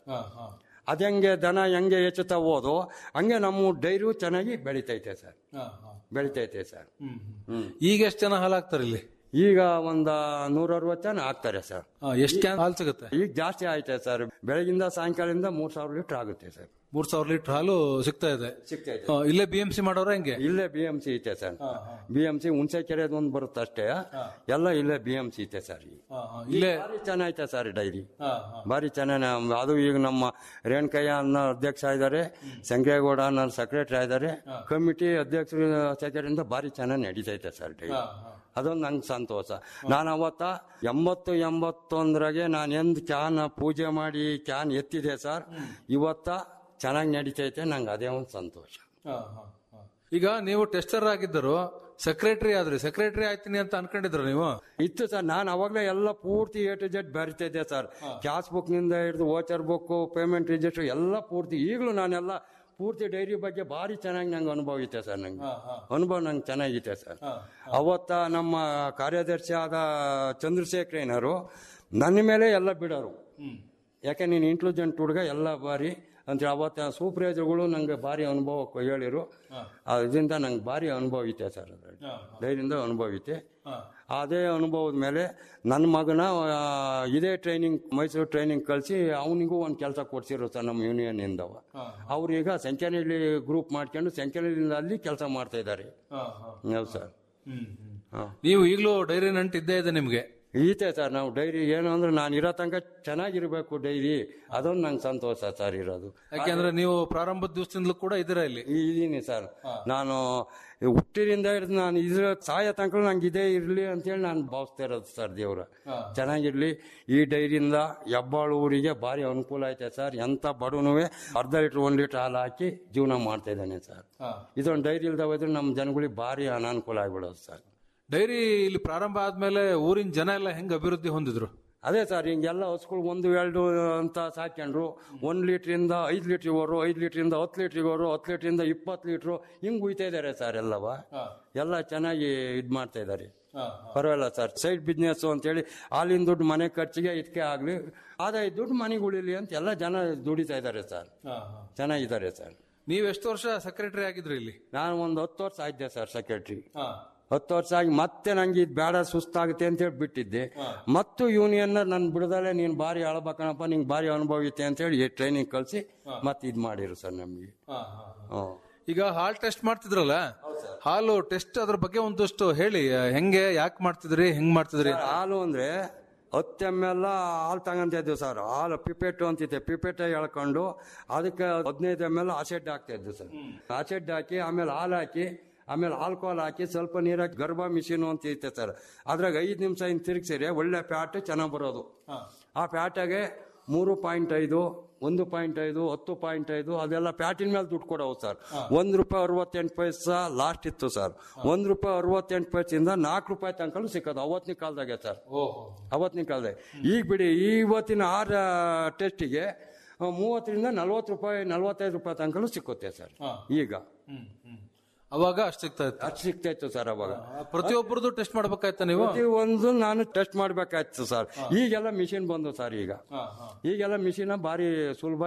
ಅದಂಗೆ ದನ ಹೆಂಗೆ ಹೆಚ್ಚುತ್ತಾ ಹೋದು ಹಂಗೆ ನಮ್ಮ ಡೈರಿ ಚೆನ್ನಾಗಿ ಬೆಳಿತೈತೆ ಸರ್ ಬೆಳಿತೈತೆ ಸರ್ ಹ್ಮ್ ಈಗ ಎಷ್ಟು ಜನ ಹಾಲು ಹಾಕ್ತಾರೆ ಇಲ್ಲಿ ಈಗ ಒಂದ ನೂರ ಅರವತ್ತು ಜನ ಆಗ್ತಾರೆ ಸರ್ ಎಷ್ಟು ಕ್ಯಾನ್ ಹಾಲು ಸಿಗುತ್ತೆ ಈಗ ಜಾಸ್ತಿ ಆಯ್ತೆ ಸರ್ ಬೆಳಗಿಂದ ಸಾಯಂಕಾಲದಿಂದ ಮೂರ್ ಸಾವಿರ ಲೀಟರ್ ಆಗುತ್ತೆ ಸರ್ ಮೂರ್ ಸಾವಿರ ಲೀಟರ್ ಹಾಲು ಸಿಗ್ತಾ ಇದೆ ಸಿಗ್ತಾ ಇದೆ ಆ, ಇಲ್ಲೇ ಬಿ ಎಂ ಸಿ ಮಾಡೋರ ಹೆಂಗೆ ಇಲ್ಲೇ ಬಿ ಎಂ ಸಿ ಐತೆ ಸರ್ ಬಿ ಎಂ ಸಿ ಹುಣಸೆ ಕೆರೆದು ಒಂದು ಬರುತ್ತೆ ಅಷ್ಟೇ ಎಲ್ಲ ಇಲ್ಲೇ ಬಿ ಎಂ ಸಿ ಐತೆ ಸರ್ ಇಲ್ಲೇ ಭಾರಿ ಚೆನ್ನಾಗೈತೆ ಸರ್ ಡೈರಿ ಭಾರಿ ಚೆನ್ನಾಗಿ ಅದು ಈಗ ನಮ್ಮ ರೇಣುಕಯ್ಯ ಅನ್ನೋ ಅಧ್ಯಕ್ಷ ಇದ್ದಾರೆ ಸಂಗೇಗೌಡ ಅನ್ನೋ ಸೆಕ್ರೆಟರಿ ಇದ್ದಾರೆ ಕಮಿಟಿ ಅಧ್ಯಕ್ಷರು ಸೆಕ್ರೆಟರಿಯಿಂದ ಭಾರಿ ಚೆನ್ನಾಗಿ ನಡೀತೈತೆ ಸರ್ ಡೈರಿ ಅದೊಂದು ನಂಗೆ ಸಂತೋಷ ನಾನು ಅವತ್ತ ಎಂಬತ್ತು ಎಂಬತ್ತೊಂದರಾಗೆ ನಾನು ಎಂದ್ ಕ್ಯಾನ್ ಪೂಜೆ ಮಾಡಿ ಕ್ಯಾನ್ ಎತ್ತಿದೆ ಸರ್ ಇವತ್ತ ಚೆನ್ನಾಗಿ ನಡೀತೈತೆ ನಂಗೆ ಅದೇ ಒಂದು ಸಂತೋಷ ಈಗ ನೀವು ಟೆಸ್ಟರ್ ಆಗಿದ್ದರು ಸೆಕ್ರೆಟರಿ ಆದ್ರಿ ಸೆಕ್ರೆಟರಿ ಆಯ್ತೀನಿ ಅಂತ ಅನ್ಕೊಂಡಿದ್ರ ನೀವು ಇತ್ತು ಸರ್ ನಾನು ಅವಾಗಲೇ ಎಲ್ಲ ಪೂರ್ತಿ ಎ ಟು ಜೆಡ್ ಬರಿತಾ ಇದ್ದೆ ಸರ್ ಕ್ಯಾಶ್ ಬುಕ್ ನಿಂದ ಹಿಡಿದು ವೋಚರ್ ಬುಕ್ ಪೇಮೆಂಟ್ ರಿಜಿಸ್ಟರ್ ಎಲ್ಲ ಪೂರ್ತಿ ಈಗಲೂ ನಾನೆಲ್ಲ ಪೂರ್ತಿ ಡೈರಿ ಬಗ್ಗೆ ಭಾರಿ ಚೆನ್ನಾಗಿ ನಂಗೆ ಅನುಭವ ಐತೆ ಸರ್ ನಂಗೆ ಅನುಭವ ನಂಗೆ ಚೆನ್ನಾಗಿದೆ ಸರ್ ಅವತ್ತ ನಮ್ಮ ಕಾರ್ಯದರ್ಶಿ ಆದ ಚಂದ್ರಶೇಖರಯ್ಯನವರು ನನ್ನ ಮೇಲೆ ಎಲ್ಲ ಬಿಡೋರು ಯಾಕೆ ನೀನು ಇಂಟೆಲಿಜೆಂಟ್ ಹುಡುಗ ಎಲ್ಲ ಬಾರಿ ಅಂತ ಅವತ್ತ ಸೂಪರ್ವೈಸರ್ಗಳು ನಂಗೆ ಭಾರಿ ಅನುಭವ ಹೇಳಿರು ಅದರಿಂದ ನಂಗೆ ಭಾರಿ ಅನುಭವ ಐತೆ ಸರ್ ಅದ್ರಲ್ಲಿ ಡೈರಿಯಿಂದ ಅನುಭವ ಐತೆ ಅದೇ ಅನುಭವದ ಮೇಲೆ ನನ್ನ ಮಗನ ಆ, ಇದೇ ಟ್ರೈನಿಂಗ್ ಮೈಸೂರು ಟ್ರೈನಿಂಗ್ ಕಳಿಸಿ ಅವನಿಗೂ ಒಂದು ಕೆಲಸ ಕೊಡ್ಸಿರೋ ಸರ್ ನಮ್ಮ ಯೂನಿಯನ್ನಿಂದವ ಅವ್ರೀಗ ಸಂಖ್ಯಾನಹಳ್ಳಿ ಗ್ರೂಪ್ ಮಾಡ್ಕೊಂಡು ಸಂಖ್ಯಾನಹಳ್ಳಿಯಿಂದ ಅಲ್ಲಿ ಕೆಲಸ ಮಾಡ್ತಾ ಇದ್ದಾರೆ ಹೌದು ಸರ್ ಹಾಂ ನೀವು ಈಗಲೂ ಡೈರಿ ನಂಟು ಇದ್ದೇ ಇದೆ ನಿಮ್ಗೆ ಈತೆ ಸರ್ ನಾವು ಡೈರಿ ಏನು ಅಂದ್ರೆ ನಾನು ಇರೋ ತನಕ ಚೆನ್ನಾಗಿರ್ಬೇಕು ಡೈರಿ ಅದೊಂದು ನಂಗೆ ಸಂತೋಷ ಸರ್ ಇರೋದು ಯಾಕೆಂದ್ರೆ ನೀವು ಪ್ರಾರಂಭದ ದಿವಸದಿಂದಲೂ ಕೂಡ ಇದ್ದೀರಾ ಇಲ್ಲಿ ಇದೀನಿ ಸರ್ ನಾನು ಹುಟ್ಟಿರಿಂದ ಹಿಡಿದು ನಾನು ಇದ್ರ ಸಾಯ ತನಕ ನಂಗೆ ಇದೇ ಇರಲಿ ಅಂತೇಳಿ ನಾನು ಭಾವಿಸ್ತಾ ಇರೋದು ಸರ್ ದೇವ್ರ ಚೆನ್ನಾಗಿರ್ಲಿ ಈ ಡೈರಿಯಿಂದ ಹೆಬ್ಬಾಳು ಊರಿಗೆ ಭಾರಿ ಅನುಕೂಲ ಐತೆ ಸರ್ ಎಂತ ಬಡವನುವೆ ಅರ್ಧ ಲೀಟ್ರ್ ಒಂದು ಲೀಟ್ರ್ ಹಾಲು ಹಾಕಿ ಜೀವನ ಮಾಡ್ತಾ ಇದ್ದಾನೆ ಸರ್ ಇದೊಂದು ಡೈರಿ ಇಲ್ದ ಹೋದ್ರೆ ನಮ್ಮ ಜನಗಳಿಗೆ ಭಾರಿ ಅನಾನುಕೂಲ ಆಗ್ಬಿಡೋದು ಸರ್ ಡೈರಿ ಇಲ್ಲಿ ಪ್ರಾರಂಭ ಆದ್ಮೇಲೆ ಊರಿನ ಜನ ಎಲ್ಲ ಹೆಂಗ್ ಅಭಿವೃದ್ಧಿ ಹೊಂದಿದ್ರು ಅದೇ ಸರ್ ಹಿಂಗೆಲ್ಲ ಹಸುಗಳು ಒಂದು ಎರಡು ಅಂತ ಸಾಕ್ಯಂಡ್ರು ಒಂದು ಲೀಟ್ರಿಂದ ಐದು ಲೀಟ್ರಿಗೆ ಹೋರು ಐದು ಲೀಟ್ರಿಂದ ಹತ್ತು ಲೀಟ್ರಿಗೆ ಹೋರು ಹತ್ತು ಲೀಟ್ರಿಂದ ಇಪ್ಪತ್ತು ಲೀಟ್ರು ಹಿಂಗೆ ಉಯ್ತಾ ಇದ್ದಾರೆ ಸರ್ ಎಲ್ಲವ ಎಲ್ಲ ಚೆನ್ನಾಗಿ ಇದು ಮಾಡ್ತಾ ಇದ್ದಾರೆ ಪರವಾಗಿಲ್ಲ ಸರ್ ಸೈಡ್ ಬಿಸ್ನೆಸ್ ಅಂತೇಳಿ ಹಾಲಿನ ದುಡ್ಡು ಮನೆ ಖರ್ಚಿಗೆ ಇದಕ್ಕೆ ಆಗಲಿ ಆದಾಯ ದುಡ್ಡು ಮನೆಗೆ ಉಳಿಲಿ ಅಂತ ಎಲ್ಲ ಜನ ದುಡಿತಾ ಇದ್ದಾರೆ ಸರ್ ಚೆನ್ನಾಗಿದ್ದಾರೆ ಸರ್ ನೀವ್ ಎಷ್ಟು ವರ್ಷ ಸೆಕ್ರೆಟರಿ ಆಗಿದ್ರಿ ಇಲ್ಲಿ ನಾನು ಒಂದು ಹತ್ತು ವರ್ಷ ಆಯ್ತೆ ಸರ್ ಸೆಕ್ರೆಟ್ರಿ ಹತ್ತು ವರ್ಷ ಆಗಿ ಮತ್ತೆ ನಂಗೆ ಇದು ಬೇಡ ಸುಸ್ತಾಗುತ್ತೆ ಅಂತೇಳಿ ಬಿಟ್ಟಿದ್ದೆ ಮತ್ತು ಯೂನಿಯನ್ ನನ್ ಬಿಡದಲ್ಲೇ ನೀನು ಭಾರಿ ಅಳಬೇಕಣಪ್ಪ ನಿಂಗೆ ಭಾರಿ ಅನುಭವ ಐತೆ ಅಂತೇಳಿ ಟ್ರೈನಿಂಗ್ ಕಳಿಸಿ ಮತ್ತೆ ಇದು ಮಾಡಿರು ಸರ್ ನಮಗೆ ಹ್ಞೂ ಈಗ ಹಾಲ್ ಟೆಸ್ಟ್ ಮಾಡ್ತಿದ್ರಲ್ಲ ಹಾಲು ಟೆಸ್ಟ್ ಅದ್ರ ಬಗ್ಗೆ ಒಂದಷ್ಟು ಹೇಳಿ ಹೆಂಗೆ ಯಾಕೆ ಮಾಡ್ತಿದ್ರಿ ಹೆಂಗ್ ಮಾಡ್ತಿದ್ರಿ ಸರ್, ಹಾಲು ಅಂದ್ರೆ ಹತ್ತು ಎಮ್ ಎಲ್ ಹಾಲು ತಗೊಂತ ಇದ್ವಿ ಸರ್ ಹಾಲು ಪಿಪೆಟ್ ಅಂತಿದೆ ಪಿಪೆಟ್ ಎಳ್ಕೊಂಡು ಅದಕ್ಕೆ ಹದಿನೈದು ಎಮ್ ಎಲ್ ಆಸೆಡ್ ಹಾಕ್ತಾ ಇದ್ವಿ ಸರ್ ಆಸೆಡ್ ಹಾಕಿ ಆಮೇಲೆ ಹಾಲು ಹಾಕಿ ಆಮೇಲೆ ಆಲ್ಕೋಹಾಲ್ ಹಾಕಿ ಸ್ವಲ್ಪ ನೀರಾಕಿ ಗರ್ಭ ಮಿಷಿನ್ ಅಂತ ಐತೆ ಸರ್ ಅದ್ರಾಗ ಐದು ನಿಮಿಷ ಹಿಂಗೆ ತಿರುಗಿಸಿರಿ ಒಳ್ಳೆ ಪ್ಯಾಟ್ ಚೆನ್ನಾಗಿ ಬರೋದು ಆ ಪ್ಯಾಟಾಗೆ ಮೂರು ಪಾಯಿಂಟ್ ಐದು ಒಂದು ಪಾಯಿಂಟ್ ಐದು ಹತ್ತು ಪಾಯಿಂಟ್ ಐದು ಅದೆಲ್ಲ ಪ್ಯಾಟಿನ ಮೇಲೆ ದುಡ್ಡು ಕೊಡವು ಸರ್ ಒಂದ್ ರೂಪಾಯಿ ಅರವತ್ತೆಂಟು ಪೈಸಾ ಲಾಸ್ಟ್ ಇತ್ತು ಸರ್ ಒಂದ್ ರೂಪಾಯಿ ಅರವತ್ತೆಂಟು ಪೈಸೆಯಿಂದ ನಾಲ್ಕು ರೂಪಾಯಿ ತನಕ ಸಿಕ್ಕೋದು ಅವತ್ತಿನ ಕಾಲದಾಗೆ ಸರ್ ಅವತ್ತಿನ ಕಾಲದಾಗ ಈಗ ಬಿಡಿ ಇವತ್ತಿನ ಆರ್ ಟೆಸ್ಟಿಗೆ ಮೂವತ್ತರಿಂದ ನಲ್ವತ್ತು ರೂಪಾಯಿ ನಲ್ವತ್ತೈದು ರೂಪಾಯಿ ತನಕ ಸಿಕ್ಕುತ್ತೆ ಸರ್ ಈಗ ಅವಾಗ ಅಷ್ಟು ಸಿಗ್ತಾ ಇತ್ತು ಅಷ್ಟು ಸಿಗ್ತಾ ಇತ್ತು ಸರ್ ಅವಾಗ ಪ್ರತಿಯೊಬ್ಬರದು ಟೆಸ್ಟ್ ಮಾಡ್ಬೇಕಾಯ್ತಾ ನೀವು ಪ್ರತಿ ಒಂದು ನಾನು ಟೆಸ್ಟ್ ಮಾಡ್ಬೇಕಾಯ್ತು ಸರ್ ಈಗೆಲ್ಲ ಮಿಷಿನ್ ಬಂದು ಸರ್ ಈಗ ಈಗೆಲ್ಲ ಮಿಷಿನ್ ಭಾರಿ ಸುಲಭ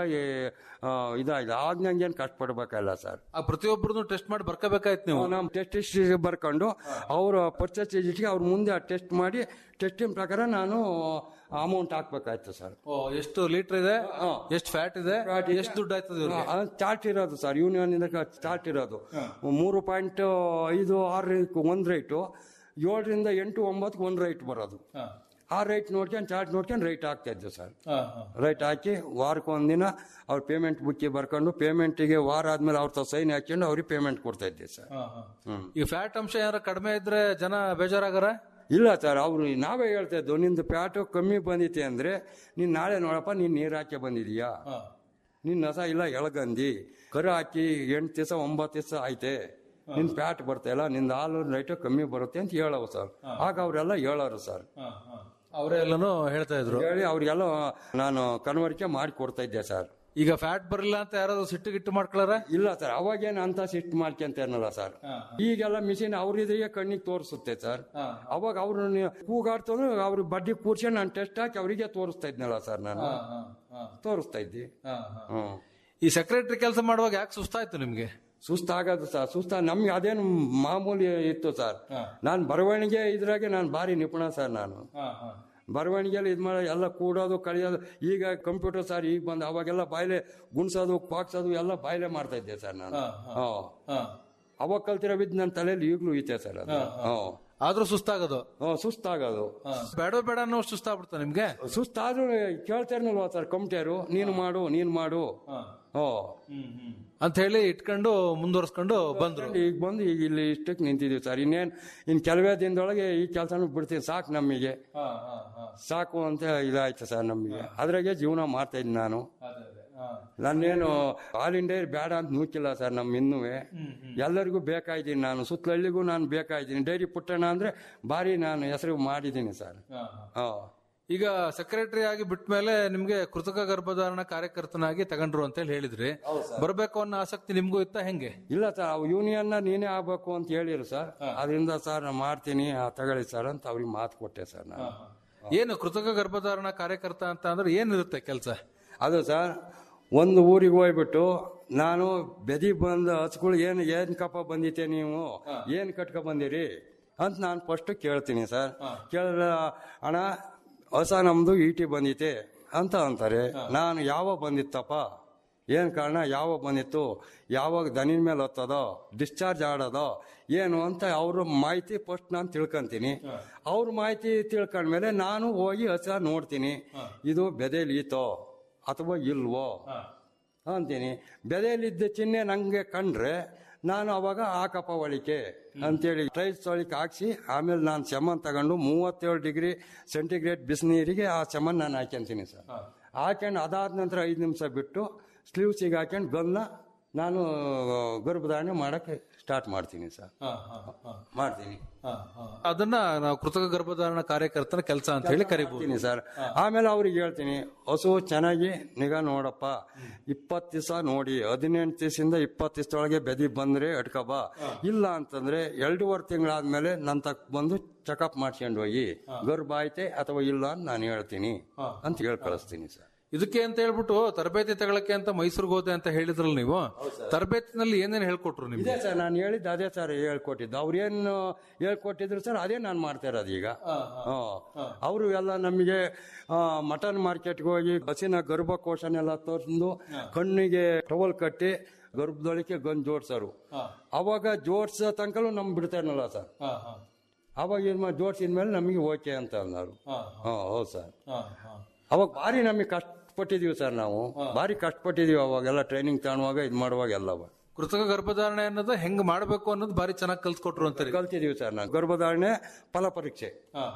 ಇದಾಗಿದೆ ಆಗ ನಂಗೇನು ಕಷ್ಟಪಡ್ಬೇಕಲ್ಲ ಸರ್ ಆ ಪ್ರತಿಯೊಬ್ಬರದು ಟೆಸ್ಟ್ ಮಾಡಿ ಬರ್ಕೋಬೇಕಾಯ್ತು ನೀವು ನಮ್ಮ ಟೆಸ್ಟ್ ಹಿಸ್ಟ್ರಿ ಬರ್ಕೊಂಡು ಅವ್ರ ಪರ್ಚೇಸ್ ಇಟ್ಟಿಗೆ ಅವ್ರ ಮುಂದೆ ಟೆಸ್ಟ್ ಮಾಡಿ ಟೆಸ್ಟಿನ ಪ್ರಕಾರ ನಾನು ಅಮೌಂಟ್ ಹಾಕ್ಬೇಕಾಯ್ತು ಸರ್ ಓ, ಎಷ್ಟು ಲೀಟರ್ ಇದೆ ಎಷ್ಟು ಫ್ಯಾಟ್ ಇದೆ ಎಷ್ಟು ದುಡ್ಡು ಆಯ್ತದೆ ಇವ್ರಿಗೆ? ಚಾರ್ಟ್ ಇರೋದು ಸರ್ ಯೂನಿಯನ್ ಇಂದ ಚಾರ್ಟ್ ಇರೋದು ಮೂರು ಪಾಯಿಂಟ್ ಐದು ಆರು ಒಂದ್ ರೈಟು ಏಳರಿಂದ ಎಂಟು ಒಂಬತ್ತು ಒಂದ್ ರೈಟ್ ಬರೋದು ಆ ರೈಟ್ ನೋಡ್ಕೊಂಡು ಚಾರ್ಟ್ ನೋಡ್ಕೊಂಡು ರೈಟ್ ಹಾಕ್ತಾ ಇದ್ದೆ ಸರ್ ರೈಟ್ ಹಾಕಿ ವಾರಕ್ಕೆ ಒಂದಿನ ಅವ್ರ ಪೇಮೆಂಟ್ ಬುಕ್ಕಿ ಬರ್ಕೊಂಡು ಪೇಮೆಂಟಿಗೆ ವಾರ ಆದ್ಮೇಲೆ ಅವ್ರ ತ ಸೈನ್ ಹಾಕೊಂಡು ಅವ್ರಿಗೆ ಪೇಮೆಂಟ್ ಕೊಡ್ತಾ ಇದ್ದೆ ಸರ್ ಹ್ಮ್ ಈ ಫ್ಯಾಟ್ ಅಂಶ ಏನಾರ ಕಡಿಮೆ ಇದ್ರೆ ಜನ ಬೇಜಾರಾಗಾರ ಇಲ್ಲ ಸರ್ ಅವರು ನಾವೇ ಹೇಳ್ತಾ ಇದ್ದು ನಿಂದು ಪ್ಯಾಟು ಕಮ್ಮಿ ಬಂದಿತ್ತೆ ಅಂದ್ರೆ ನೀನ್ ನಾಳೆ ನೋಡಪ್ಪ ನೀನ್ ನೀರ್ ಹಾಕಿ ಬಂದಿದೀಯಾ ನಿನ್ ನಸ ಇಲ್ಲ ಎಳಗಂದಿ ಕರು ಹಾಕಿ ಎಂಟು ದಿವಸ ಒಂಬತ್ತು ದಿವಸ ಐತೆ ನಿನ್ ಪ್ಯಾಟ್ ಬರ್ತಾ ಇಲ್ಲ ನಿಂದ ಹಾಲು ರೈಟು ಕಮ್ಮಿ ಬರುತ್ತೆ ಅಂತ ಹೇಳವು ಸರ್ ಆಗ ಅವರೆಲ್ಲ ಹೇಳೋರು ಸರ್ ಅವರೇ ಎಲ್ಲಾನು ಹೇಳ್ತಾ ಇದ್ರು ಹೇಳಿ ಅವ್ರಿಗೆಲ್ಲ ನಾನು ಕನ್ವರಿಕೆ ಮಾಡಿ ಕೊಡ್ತಾ ಇದ್ದೆ ಸರ್ ಈಗ ಫ್ಯಾಟ್ ಬರಲಿಲ್ಲ ಅಂತ ಯಾರಾದ್ರು ಸಿಟ್ಟು ಗಿಟ್ಟು ಮಾಡ್ಕೊಳಾರ ಇಲ್ಲ ಸರ್ ಅವಾಗೇನು ಅಂತ ಸಿಟ್ಟು ಮಾಡ್ಕೊಂತ ಇರಲ್ಲ ಸರ್ ಈಗೆಲ್ಲ ಮಿಷಿನ್ ಅವ್ರಿದ್ರಿಗೆ ಕಣ್ಣಿಗೆ ತೋರಿಸುತ್ತೆ ಸರ್ ಅವಾಗ ಅವ್ರು ಕೂಗಾಡ್ತಂದ್ರೆ ಅವ್ರ ಬಡ್ಡಿ ಕೂರ್ಸ್ಕೊಂಡು ನಾನು ಟೆಸ್ಟ್ ಹಾಕಿ ಅವರಿಗೆ ತೋರಿಸ್ತಾ ಇದ್ನಲ್ಲ ಸರ್ ನಾನು ತೋರಿಸ್ತಾ ಇದ್ದಿ ಹ್ಮ್ ಈ ಸೆಕ್ರೆಟರಿ ಕೆಲಸ ಮಾಡುವಾಗ ಯಾಕೆ ಸುಸ್ತಾಯ್ತು ನಿಮ್ಗೆ ಸುಸ್ತಾಗೋದು ಸರ್ ಸುಸ್ತ ನಮ್ಗೆ ಅದೇನು ಮಾಮೂಲಿ ಇತ್ತು ಸರ್ ನಾನು ಬರವಣಿಗೆ ಇದ್ರಾಗೆ ನಾನು ಭಾರಿ ನಿಪುಣ ಸರ್ ನಾನು ಬರವಣಿಗೆಯಲ್ಲಿ ಇದು ಮಾಡಿ ಎಲ್ಲ ಕೂಡೋದು ಕಳಿಯೋದು ಈಗ ಕಂಪ್ಯೂಟರ್ ಸರ್ ಈಗ ಬಂದು ಅವಾಗೆಲ್ಲ ಬಾಯ್ಲೆ ಗುಣ್ಸೋದು ಪಾಕ್ಸೋದು ಎಲ್ಲ ಬಾಯ್ಲೆ ಮಾಡ್ತಾ ಇದ್ದೆ ಸರ್ ನಾನು ಹಾಂ ಅವಾಗ ಕಲ್ತಿರೋ ಬಿದ್ದು ನನ್ನ ತಲೆಯಲ್ಲಿ ಈಗಲೂ ಐತೆ ಸರ್ ಅದು ಹಾಂ ಆದ್ರೂ ಸುಸ್ತಾಗೋದು ಹ್ಮ್, ಸುಸ್ತಾಗೋದು ಬೇಡ ಬೇಡ ಅನ್ನೋ ಸುಸ್ತಾಗ್ಬಿಡ್ತಾ ನಿಮ್ಗೆ ಸುಸ್ತಾದ್ರೂ ಕೇಳ್ತಾ ಇರ್ನಲ್ವಾ ಸರ್ ಕಮಿಟಿಯರು ನೀನು ಮಾಡು ನೀನು ಮಾಡು ಹೋ ಅಂತ ಹೇಳಿ ಇಟ್ಕೊಂಡು ಮುಂದುವರ್ಸ್ಕೊಂಡು ಬಂದ್ರು ಈಗ ಬಂದು ಈಗ ಇಲ್ಲಿ ಇಷ್ಟಕ್ಕೆ ನಿಂತಿದೀವಿ ಸರ್ ಇನ್ನೇನ್ ಇನ್ ಕೆಲವೇ ದಿನದೊಳಗೆ ಈ ಕೆಲಸನೂ ಬಿಡ್ತೀವಿ ಸಾಕು ನಮಗೆ ಸಾಕು ಅಂತ ಇದಾಯ್ತು ಸರ್ ನಮಗೆ ಅದ್ರಾಗೆ ಜೀವನ ಮಾಡ್ತಾ ಇದ್ದೀನಿ ನಾನು ನಾನೇನು ಆಲ್ ಇಂಡಿಯಾ ಬೇಡ ಅಂತ ನೂಕಿಲ್ಲ ಸರ್ ನಮ್ಮ ಇನ್ನೂ ಎಲ್ಲರಿಗೂ ಬೇಕಾಗಿದ್ದೀನಿ ನಾನು ಸುತ್ತಲಳ್ಳಿಗೂ ನಾನು ಬೇಕಾಗಿದ್ದೀನಿ ಡೈರಿ ಪುಟ್ಟಣ ಅಂದ್ರೆ ಭಾರಿ ನಾನು ಹೆಸರು ಮಾಡಿದ್ದೀನಿ ಸರ್ ಹಾ ಈಗ ಸೆಕ್ರೆಟರಿ ಆಗಿ ಬಿಟ್ಟ ಮೇಲೆ ನಿಮ್ಗೆ ಕೃತಕ ಗರ್ಭಧಾರಣ ಕಾರ್ಯಕರ್ತನಾಗಿ ತಗೊಂಡ್ರು ಅಂತ ಹೇಳಿ ಹೇಳಿದ್ರಿ ಬರ್ಬೇಕು ಅನ್ನೋ ಆಸಕ್ತಿ ನಿಮ್ಗೂ ಇತ್ತ ಹೆಂಗೆ ಇಲ್ಲ ಸರ್ ಅವು ಯೂನಿಯನ್ ನೀನೇ ಆಗ್ಬೇಕು ಅಂತ ಹೇಳಿರು ಸರ್ ಅದರಿಂದ ಸರ್ ನಾನು ಮಾಡ್ತೀನಿ ಆ, ತಗೊಳ್ಳಿ ಸರ್ ಅಂತ ಅವ್ರಿಗೆ ಮಾತು ಕೊಟ್ಟೆ ಸರ್ ನಾನು ಏನು ಕೃತಕ ಗರ್ಭಧಾರಣ ಕಾರ್ಯಕರ್ತ ಅಂತ ಅಂದ್ರೆ ಏನಿರುತ್ತೆ ಕೆಲಸ ಅದು ಸರ್ ಒಂದು ಊರಿಗೆ ಹೋಗ್ಬಿಟ್ಟು ನಾನು ಬೆದಿ ಬಂದ ಹಚ್ಗಳು ಏನು ಏನ್ ಕಪ್ಪ ಬಂದಿತ್ತೆ ನೀವು ಏನ್ ಕಟ್ಕೊ ಬಂದಿರಿ ಅಂತ ನಾನು ಫಸ್ಟ್ ಕೇಳ್ತೀನಿ ಸರ್ ಕೇಳಿದ್ರೆ ಅಣ್ಣ ಹೊಸ ನಮ್ದು ಈಟಿ ಬಂದಿತ್ತೆ ಅಂತ ಅಂತಾರೆ ನಾನು ಯಾವಾಗ ಬಂದಿತ್ತಪ್ಪ ಏನ್ ಕಾರಣ ಯಾವಾಗ ಬಂದಿತ್ತು ಯಾವಾಗ ದನಿನ ಮೇಲೆ ಹೊತ್ತದೋ ಡಿಸ್ಚಾರ್ಜ್ ಆಡೋದೋ ಏನು ಅಂತ ಅವ್ರ ಮಾಹಿತಿ ಫಸ್ಟ್ ನಾನು ತಿಳ್ಕೊಂತೀನಿ ಅವ್ರ ಮಾಹಿತಿ ತಿಳ್ಕೊಂಡ್ಮೇಲೆ ನಾನು ಹೋಗಿ ಹಸ ನೋಡ್ತೀನಿ ಇದು ಬೆದೆಲೀತೋ ಅಥವಾ ಇಲ್ವೋ ಅಂತೀನಿ ಬೆದೆಯಲ್ಲಿದ್ದ ಚಿಹ್ನೆ ನಂಗೆ ಕಂಡ್ರೆ ನಾನು ಅವಾಗ ಹಾಕಪ್ಪ ಒಳಿಕೆ ಅಂತೇಳಿ ಟ್ರೈಲ್ಸ್ ಒಳಿಕೆ ಹಾಕ್ಸಿ ಆಮೇಲೆ ನಾನು ಚಮನ್ ತಗೊಂಡು ಮೂವತ್ತೇಳು ಡಿಗ್ರಿ ಸೆಂಟಿಗ್ರೇಡ್ ಬಿಸಿನೀರಿಗೆ ಆ ಚಮನ್ ನಾನು ಹಾಕ್ಯಂತೀನಿ ಸರ್ ಹಾಕ್ಯಂಡು ಅದಾದ ನಂತರ ಐದು ನಿಮಿಷ ಬಿಟ್ಟು ಸ್ಲೀವ್ಸಿಗೆ ಹಾಕ್ಯಂಡು ಗನ್ನ ನಾನು ಗರ್ಭಧಾರಣೆ ಮಾಡಕ್ಕೆ ಸ್ಟಾರ್ಟ್ ಮಾಡ್ತೀನಿ ಸರ್ ಮಾಡ್ತೀನಿ ಅದನ್ನ ನಾವು ಕೃತಕ ಗರ್ಭಧಾರಣ ಕಾರ್ಯಕರ್ತನ ಕೆಲಸ ಅಂತ ಹೇಳಿ ಕರಿಬಹುದು ಹೇಳ್ತೀನಿ ಸರ್ ಆಮೇಲೆ ಅವ್ರಿಗೆ ಹೇಳ್ತೀನಿ ಹಸು ಚೆನ್ನಾಗಿ ನಿಗಾ ನೋಡಪ್ಪ ಇಪ್ಪತ್ತು ದಿವಸ ನೋಡಿ ಹದಿನೆಂಟು ದಿವಸದಿಂದ ಇಪ್ಪತ್ತು ದಿವಸದೊಳಗೆ ಬೆದಿ ಬಂದ್ರೆ ಅಟ್ಕಬ ಇಲ್ಲ ಅಂತಂದ್ರೆ ಎರಡೂವರೆ ತಿಂಗಳಾದ್ಮೇಲೆ ನನ್ನ ತಕ್ ಬಂದು ಚೆಕಪ್ ಮಾಡ್ಕೊಂಡು ಹೋಗಿ ಗರ್ಭ ಐತೆ ಅಥವಾ ಇಲ್ಲ ಅಂತ ನಾನು ಹೇಳ್ತೀನಿ ಅಂತ ಹೇಳಿ ಕಳಿಸ್ತೀನಿ ಸರ್ ಇದಕ್ಕೆ ಅಂತ ಹೇಳ್ಬಿಟ್ಟು ತರಬೇತಿ ತಗೊಳಕ್ಕೆ ಅಂತ ಮೈಸೂರಿಗೆ ಹೋದೆ ಅಂತ ಹೇಳಿದ್ರಲ್ಲ ನೀವು ತರಬೇತಿನಲ್ಲಿ ಏನೇನು ಹೇಳ್ಕೊಟ್ರು ನಿಮ್ಗೆ ಇದೇ ಸರ್ ನಾನು ಹೇಳಿದ್ದು ಅದೇ ಸರ್ ಹೇಳ್ಕೊಟ್ಟಿದ್ದು ಅವ್ರೇನು ಹೇಳ್ಕೊಟ್ಟಿದ್ರು ಸರ್ ಅದೇ ನಾನು ಮಾಡ್ತಾ ಇರೋದು ಈಗ ಅವರು ಎಲ್ಲ ನಮಗೆ ಮಟನ್ ಮಾರ್ಕೆಟ್ಗೆ ಹೋಗಿ ಬಸ್ಸಿನ ಗರ್ಭಕೋಶನೆಲ್ಲ ತೋರಿಸಿದ್ದು ಕಣ್ಣಿಗೆ ಟವಲ್ ಕಟ್ಟಿ ಗರ್ಭದೊಳಕ್ಕೆ ಗನ್ ಜೋಡ್ಸರು ಅವಾಗ ಜೋಡ್ಸೋ ತನಕಲೂ ನಮ್ ಬಿಡ್ತಾರನಲ್ಲ ಸರ್ ಅವಾಗ ಏನ್ ಮಾಡಿ ಜೋಡ್ಸಿದ ಮೇಲೆ ನಮಗೆ ಓಕೆ ಅಂತ ಅಂದರು ಹಾ ಹೌದು ಸರ್ ಅವಾಗ ಭಾರಿ ನಮಗೆ ಕಷ್ಟಪಟ್ಟಿದೀವಿ ಸರ್ ನಾವು ಭಾರಿ ಕಷ್ಟಪಟ್ಟಿದೀವಿ ಅವಾಗೆಲ್ಲ ಟ್ರೈನಿಂಗ್ ತಗೊಳುವಾಗ ಇದು ಮಾಡುವಾಗ ಎಲ್ಲವ ಕೃತಕ ಗರ್ಭಧಾರಣೆ ಅನ್ನೋದು ಹೆಂಗ್ ಮಾಡ್ಬೇಕು ಅನ್ನೋದು ಬಾರಿ ಚೆನ್ನಾಗಿ ಕಲ್ಸ್ಕೊಟ್ರು ಅಂತಾರೆ ಕಲ್ತಿದೀವಿ ಸರ್ ನಾವು ಗರ್ಭಧಾರಣೆ ಫಲ ಪರೀಕ್ಷೆ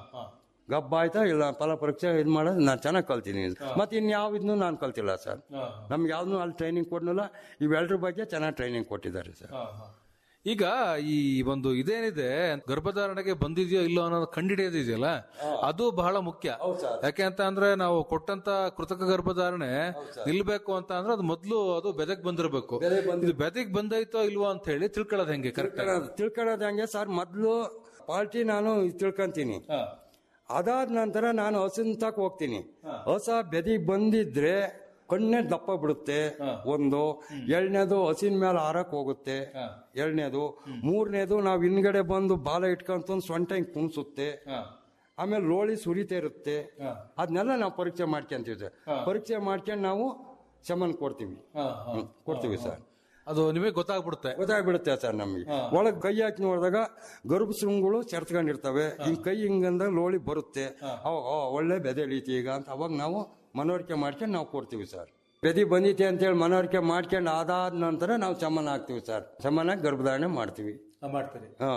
ಗಬ್ಬ ಆಯ್ತಾ ಇಲ್ಲ ಫಲ ಪರೀಕ್ಷೆ ಇದು ಮಾಡೋದು ನಾನು ಚೆನ್ನಾಗಿ ಕಲ್ತಿದ್ದೀನಿ ಮತ್ತೆ ಇನ್ಯಾವ ಇದನ್ನು ನಾನು ಕಲ್ತಿಲ್ಲ ಸರ್ ನಮ್ಗೆ ಯಾವ್ದು ಅಲ್ಲಿ ಟ್ರೈನಿಂಗ್ ಕೊಡ್ಲಿಲ್ಲ ಇವೆಲ್ದ್ರ ಬಗ್ಗೆ ಚೆನ್ನಾಗಿ ಟ್ರೈನಿಂಗ್ ಕೊಟ್ಟಿದ್ದಾರೆ ಸರ್ ಈಗ ಈ ಒಂದು ಇದೇನಿದೆ ಗರ್ಭಧಾರಣೆಗೆ ಬಂದಿದೆಯೋ ಇಲ್ಲೋ ಅನ್ನೋದು ಕಂಡಿಡಿಯೋದಿದೆಯಲ್ಲ ಅದು ಬಹಳ ಮುಖ್ಯ ಯಾಕೆ ಅಂತ ಅಂದ್ರೆ ನಾವು ಕೊಟ್ಟಂತ ಕೃತಕ ಗರ್ಭಧಾರಣೆ ನಿಲ್ಬೇಕು ಅಂತ ಅಂದ್ರೆ ಅದು ಮೊದ್ಲು ಅದು ಬೆದಕ್ ಬಂದಿರಬೇಕು ಇದು ಬೆದಕ್ ಬಂದೈತೋ ಇಲ್ವೋ ಅಂತ ಹೇಳಿ ತಿಳ್ಕೊಳ್ಳೋದು ಹೆಂಗೆ ಕರೆಕ್ಟ್ ತಿಳ್ಕೊಳ್ಳೋದು ಹಂಗೆ ಸರ್ ಮೊದಲು ಪಾರ್ಟಿ ನಾನು ತಿಳ್ಕೊಂತೀನಿ ಅದಾದ ನಂತರ ನಾನು ಹಸಿನ ತಕ ಹೋಗ್ತೀನಿ ಹೊಸ ಬೆದಿ ಬಂದಿದ್ರೆ ಕಣ್ಣೆ ದಪ್ಪ ಬಿಡುತ್ತೆ ಒಂದು ಎರಡನೇದು ಹಸಿನ ಮೇಲೆ ಹಾರಕ್ ಹೋಗುತ್ತೆ ಎರಡನೇದು ಮೂರನೇದು ನಾವ್ ಹಿಂದ್ಗಡೆ ಬಂದು ಬಾಲ ಇಟ್ಕೊಂತ ಸೊಂಟ ಹಿಂಗ್ ಕುಣಿಸುತ್ತೆ ಆಮೇಲೆ ಲೋಳಿ ಸುರಿತಾ ಇರುತ್ತೆ ಅದನ್ನೆಲ್ಲ ನಾವು ಪರೀಕ್ಷೆ ಮಾಡ್ಕೊಂತೀವಿ ಸರ್ ಪರೀಕ್ಷೆ ಮಾಡ್ಕೊಂಡು ನಾವು ಶಮನ್ ಕೊಡ್ತೀವಿ ಹ್ಮ್, ಕೊಡ್ತೀವಿ ಸರ್ ಅದು ನಿಮಗೆ ಗೊತ್ತಾಗ್ಬಿಡುತ್ತೆ ಗೊತ್ತಾಗ್ಬಿಡುತ್ತೆ ಸರ್ ನಮಗೆ ಒಳಗ್ ಕೈ ಹಾಕಿ ನೋಡಿದಾಗ ಗರ್ಭ ಶೃಂಗಗಳು ಚೆರ್ತ್ಕೊಂಡಿರ್ತವೆ ಹಿಂಗ್ ಕೈ ಹಿಂಗಂದಾಗ ಲೋಳಿ ಬರುತ್ತೆ ಅವಾಗ ಓ, ಒಳ್ಳೆ ಬೆದೆ ಇಳೀತಿ ಈಗ ಅಂತ ಅವಾಗ ನಾವು ಮನವರಿಕೆ ಮಾಡ್ಕೊಂಡು ನಾವು ಕೊಡ್ತೀವಿ ಸರ್ ಬೆದಿ ಬಂದಿತ್ತೆ ಅಂತೇಳಿ ಮನವರಿಕೆ ಮಾಡ್ಕೊಂಡು ಅದಾದ ನಂತರ ನಾವು ಚಮನ್ ಹಾಕ್ತಿವಿ ಸರ್ ಚಮನ್ ಹಾಕಿ ಗರ್ಭಧಾರಣೆ ಮಾಡ್ತೀವಿ ಮಾಡ್ತೀರಿ ಹಾ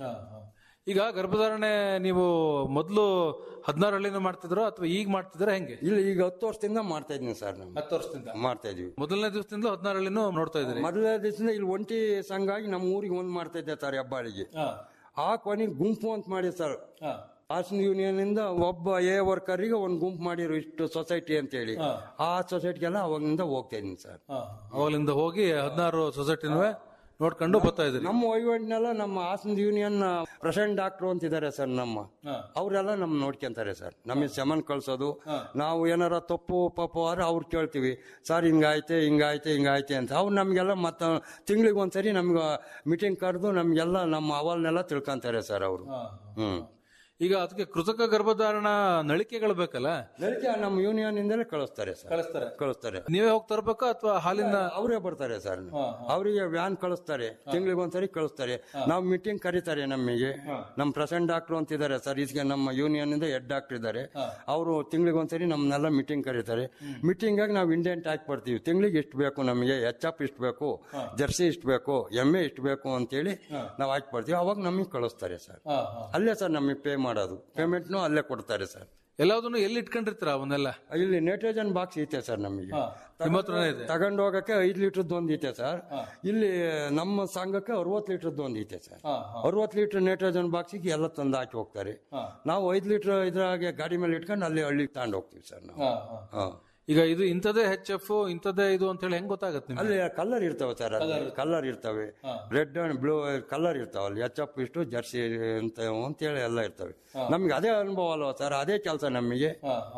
ಈಗ ಗರ್ಭಧಾರಣೆ ನೀವು ಮೊದ್ಲು ಹದಿನಾರು ಹಳ್ಳಿನ ಮಾಡ್ತಿದ್ರು ಅಥವಾ ಈಗ ಮಾಡ್ತಿದ್ರ ಹೆಂಗೆ ಇಲ್ಲ ಈಗ ಹತ್ತು ವರ್ಷದಿಂದ ಮಾಡ್ತಾ ಇದೀನಿ ಸರ್ ನಾವು ಹತ್ತು ವರ್ಷದಿಂದ ಮಾಡ್ತಾ ಇದೀವಿ ಮೊದಲನೇ ದಿವಸದಿಂದ ಹದಿನಾರು ಹಳ್ಳಿನೂ ನೋಡ್ತಾ ಇದ್ರಿ ಮೊದಲನೇ ದಿವಸದಿಂದ ಇಲ್ಲಿ ಒಂಟಿ ಸಂಘ ಆಗಿ ನಮ್ಮ ಊರಿಗೆ ಒಂದ್ ಮಾಡ್ತಾ ಇದ್ದೆ ಸರ್ ಹೆಬ್ಬಾಳಿಗೆ ಆ ಕೊನೆಗೆ ಗುಂಪು ಅಂತ ಮಾಡಿ ಸರ್ ಹಾಸನ ಯೂನಿಯನ್ ಇಂದ ಒಬ್ಬ ಎ ವರ್ಕರ್ಗೆ ಒಂದ್ ಗುಂಪು ಮಾಡಿರು ಇಷ್ಟು ಸೊಸೈಟಿ ಅಂತ ಹೇಳಿ ಆ ಸೊಸೈಟಿಗೆಲ್ಲ ಅವಾಗಿಂದ ಹೋಗ್ತಾ ಇದೀನಿ ಸರ್ ಅವಾಗಲಿಂದ ಹೋಗಿ ಹದಿನಾರು ಸೊಸೈಟಿನೂ ನೋಡ್ಕೊಂಡು ಬರ್ತಾ ಇದ್ರಿ ನಮ್ಮ ವಹಿವಾಟಿನೆಲ್ಲ ನಮ್ಮ ಹಾಸನ ಯೂನಿಯನ್ ಪ್ರೆಸಿಡೆಂಟ್ ಡಾಕ್ಟರ್ ಅಂತ ಇದಾರೆ ಸರ್ ನಮ್ಮ ಅವರೆಲ್ಲ ನಮ್ ನೋಡ್ಕೊಂತಾರೆ ಸರ್ ನಮಗೆ ಶಮನ್ ಕಳ್ಸೋದು ನಾವು ಏನಾರ ತಪ್ಪು ಪಪ್ಪು ಆದ್ರೆ ಅವ್ರು ಕೇಳ್ತೀವಿ ಸರ್ ಹಿಂಗಾಯ್ತೆ ಹಿಂಗಾಯ್ತೆ ಹಿಂಗಾಯ್ತೆ ಅಂತ ಅವ್ರು ನಮ್ಗೆಲ್ಲ ಮತ್ತ ತಿಂಗಳಿಗೆ ಒಂದ್ಸರಿ ನಮ್ಗೆ ಮೀಟಿಂಗ್ ಕರೆದು ನಮ್ಗೆಲ್ಲ ನಮ್ಮ ಅಹವಾಲ್ನೆಲ್ಲ ತಿಳ್ಕೊಂತಾರೆ ಸರ್ ಅವರು ಹ್ಮ್ ಈಗ ಅದಕ್ಕೆ ಕೃತಕ ಗರ್ಭಧಾರಣ ನಳಿಕೆಗಳು ಬೇಕಲ್ಲ ನಳಿಕೆ ನಮ್ಮ ಯೂನಿಯನ್ ಇಂದಲೇ ಕಳಿಸ್ತಾರೆ ಸರ್ ಕಳಿಸ್ತಾರೆ ಕಳಿಸ್ತಾರೆ ನೀವೇ ಹೋಗಿ ತರಬೇಕಾ ಅಥವಾ ಹಾಲಿನ ಅವರೇ ಬರ್ತಾರೆ ಸರ್ ಅವರಿಗೆ ವ್ಯಾನ್ ಕಳಿಸ್ತಾರೆ ತಿಂಗಳಿಗೆ ಒಂದ್ಸರಿ ಕಳಿಸ್ತಾರೆ ನಾವು ಮೀಟಿಂಗ್ ಕರೀತಾರೆ ನಮಗೆ ನಮ್ಮ ಪ್ರೆಸೆಂಟ್ ಡಾಕ್ಟರ್ ಅಂತ ಇದಾರೆ ಸರ್ ಇದಕ್ಕೆ ನಮ್ಮ ಯೂನಿಯನ್ ಇಂದ ಹೆಡ್ ಡಾಕ್ಟರ್ ಇದ್ದಾರೆ ಅವರು ತಿಂಗಳಿಗೆ ಒಂದ್ಸರಿ ನಮ್ಮನ್ನೆಲ್ಲ ಮೀಟಿಂಗ್ ಕರೀತಾರೆ ಮೀಟಿಂಗ್ ಆಗಿ ನಾವು ಇಂಡೆಂಟ್ ಹಾಕಿ ಬರ್ತೀವಿ ತಿಂಗಳಿಗೆ ಇಷ್ಟು ಬೇಕು ನಮಗೆ ಎಚ್ ಅಪ್ ಇಷ್ಟು ಬೇಕು ಜರ್ಸಿ ಇಷ್ಟು ಬೇಕು ಎಮ್ಮೆ ಇಷ್ಟು ಬೇಕು ಅಂತೇಳಿ ನಾವು ಹಾಕಿ ಬರ್ತೀವಿ ಅವಾಗ ನಮಗೆ ಕಳಿಸ್ತಾರೆ ಸರ್ ಅಲ್ಲೇ ಸರ್ ನಮಗೆ ಪೇ ಮಾಡೋದು ಪೇಮೆಂಟ್ನು ಅಲ್ಲೇ ಕೊಡ್ತಾರೆ ಸರ್ ಎಲ್ಲದನ್ನು ಎಲ್ಲಿ ಇಟ್ಕೊಂಡಿರ್ತೀರ ಅವನ್ನೆಲ್ಲ ಇಲ್ಲಿ ನೈಟ್ರೋಜನ್ ಬಾಕ್ಸ್ ಐತೆ ಸರ್ ನಮಗೆ ನಿಮ್ಮ ಹತ್ರನೇ ಇದೆ ತಗೊಂಡು ಹೋಗಕ್ಕೆ ಐದು ಲೀಟರ್ದು ಒಂದು ಐತೆ ಸರ್ ಇಲ್ಲಿ ನಮ್ಮ ಸಂಘಕ್ಕೆ ಅರವತ್ತು ಲೀಟರ್ದು ಒಂದು ಐತೆ ಸರ್ ಅರವತ್ತು ಲೀಟರ್ ನೈಟ್ರೋಜನ್ ಬಾಕ್ಸಿಗೆ ಎಲ್ಲ ತಂದು ಹಾಕಿ ಹೋಗ್ತಾರೆ ನಾವು ಐದು ಲೀಟರ್ ಇದ್ರಾಗೆ ಗಾಡಿ ಮೇಲೆ ಇಟ್ಕೊಂಡು ಅಲ್ಲಿ ಹಳ್ಳಿಗೆ ತಗೊಂಡು ಹೋಗ್ತೀವಿ ಸರ್ ನಾವು ಹಾ. ಈಗ ಇದು ಇಂಥದೇ ಹೆಚ್ ಎಫ್ ಇಂಥದೇ ಇದು ಅಂತ ಹೇಳಿ ಹೆಂಗ್ ಗೊತ್ತಾಗತ್ತೆ ನಿಮ್ಗೆ ಅಲ್ಲಿ ಕಲರ್ ಇರ್ತವೆ ಸರ್ ಕಲರ್ ಇರ್ತವೆ ರೆಡ್ ಅಂಡ್ ಬ್ಲೂ ಕಲರ್ ಇರ್ತಾವೆ ಅಲ್ಲಿ ಎಚ್ ಎಫ್ ಇಷ್ಟು ಜರ್ಸಿ ಅಂತ ಅಂತೇಳಿ ಎಲ್ಲ ಇರ್ತವೆ ನಮ್ಗೆ ಅದೇ ಅನುಭವ ಅಲ್ವಾ ಸರ್ ಅದೇ ಕೆಲಸ ನಮಗೆ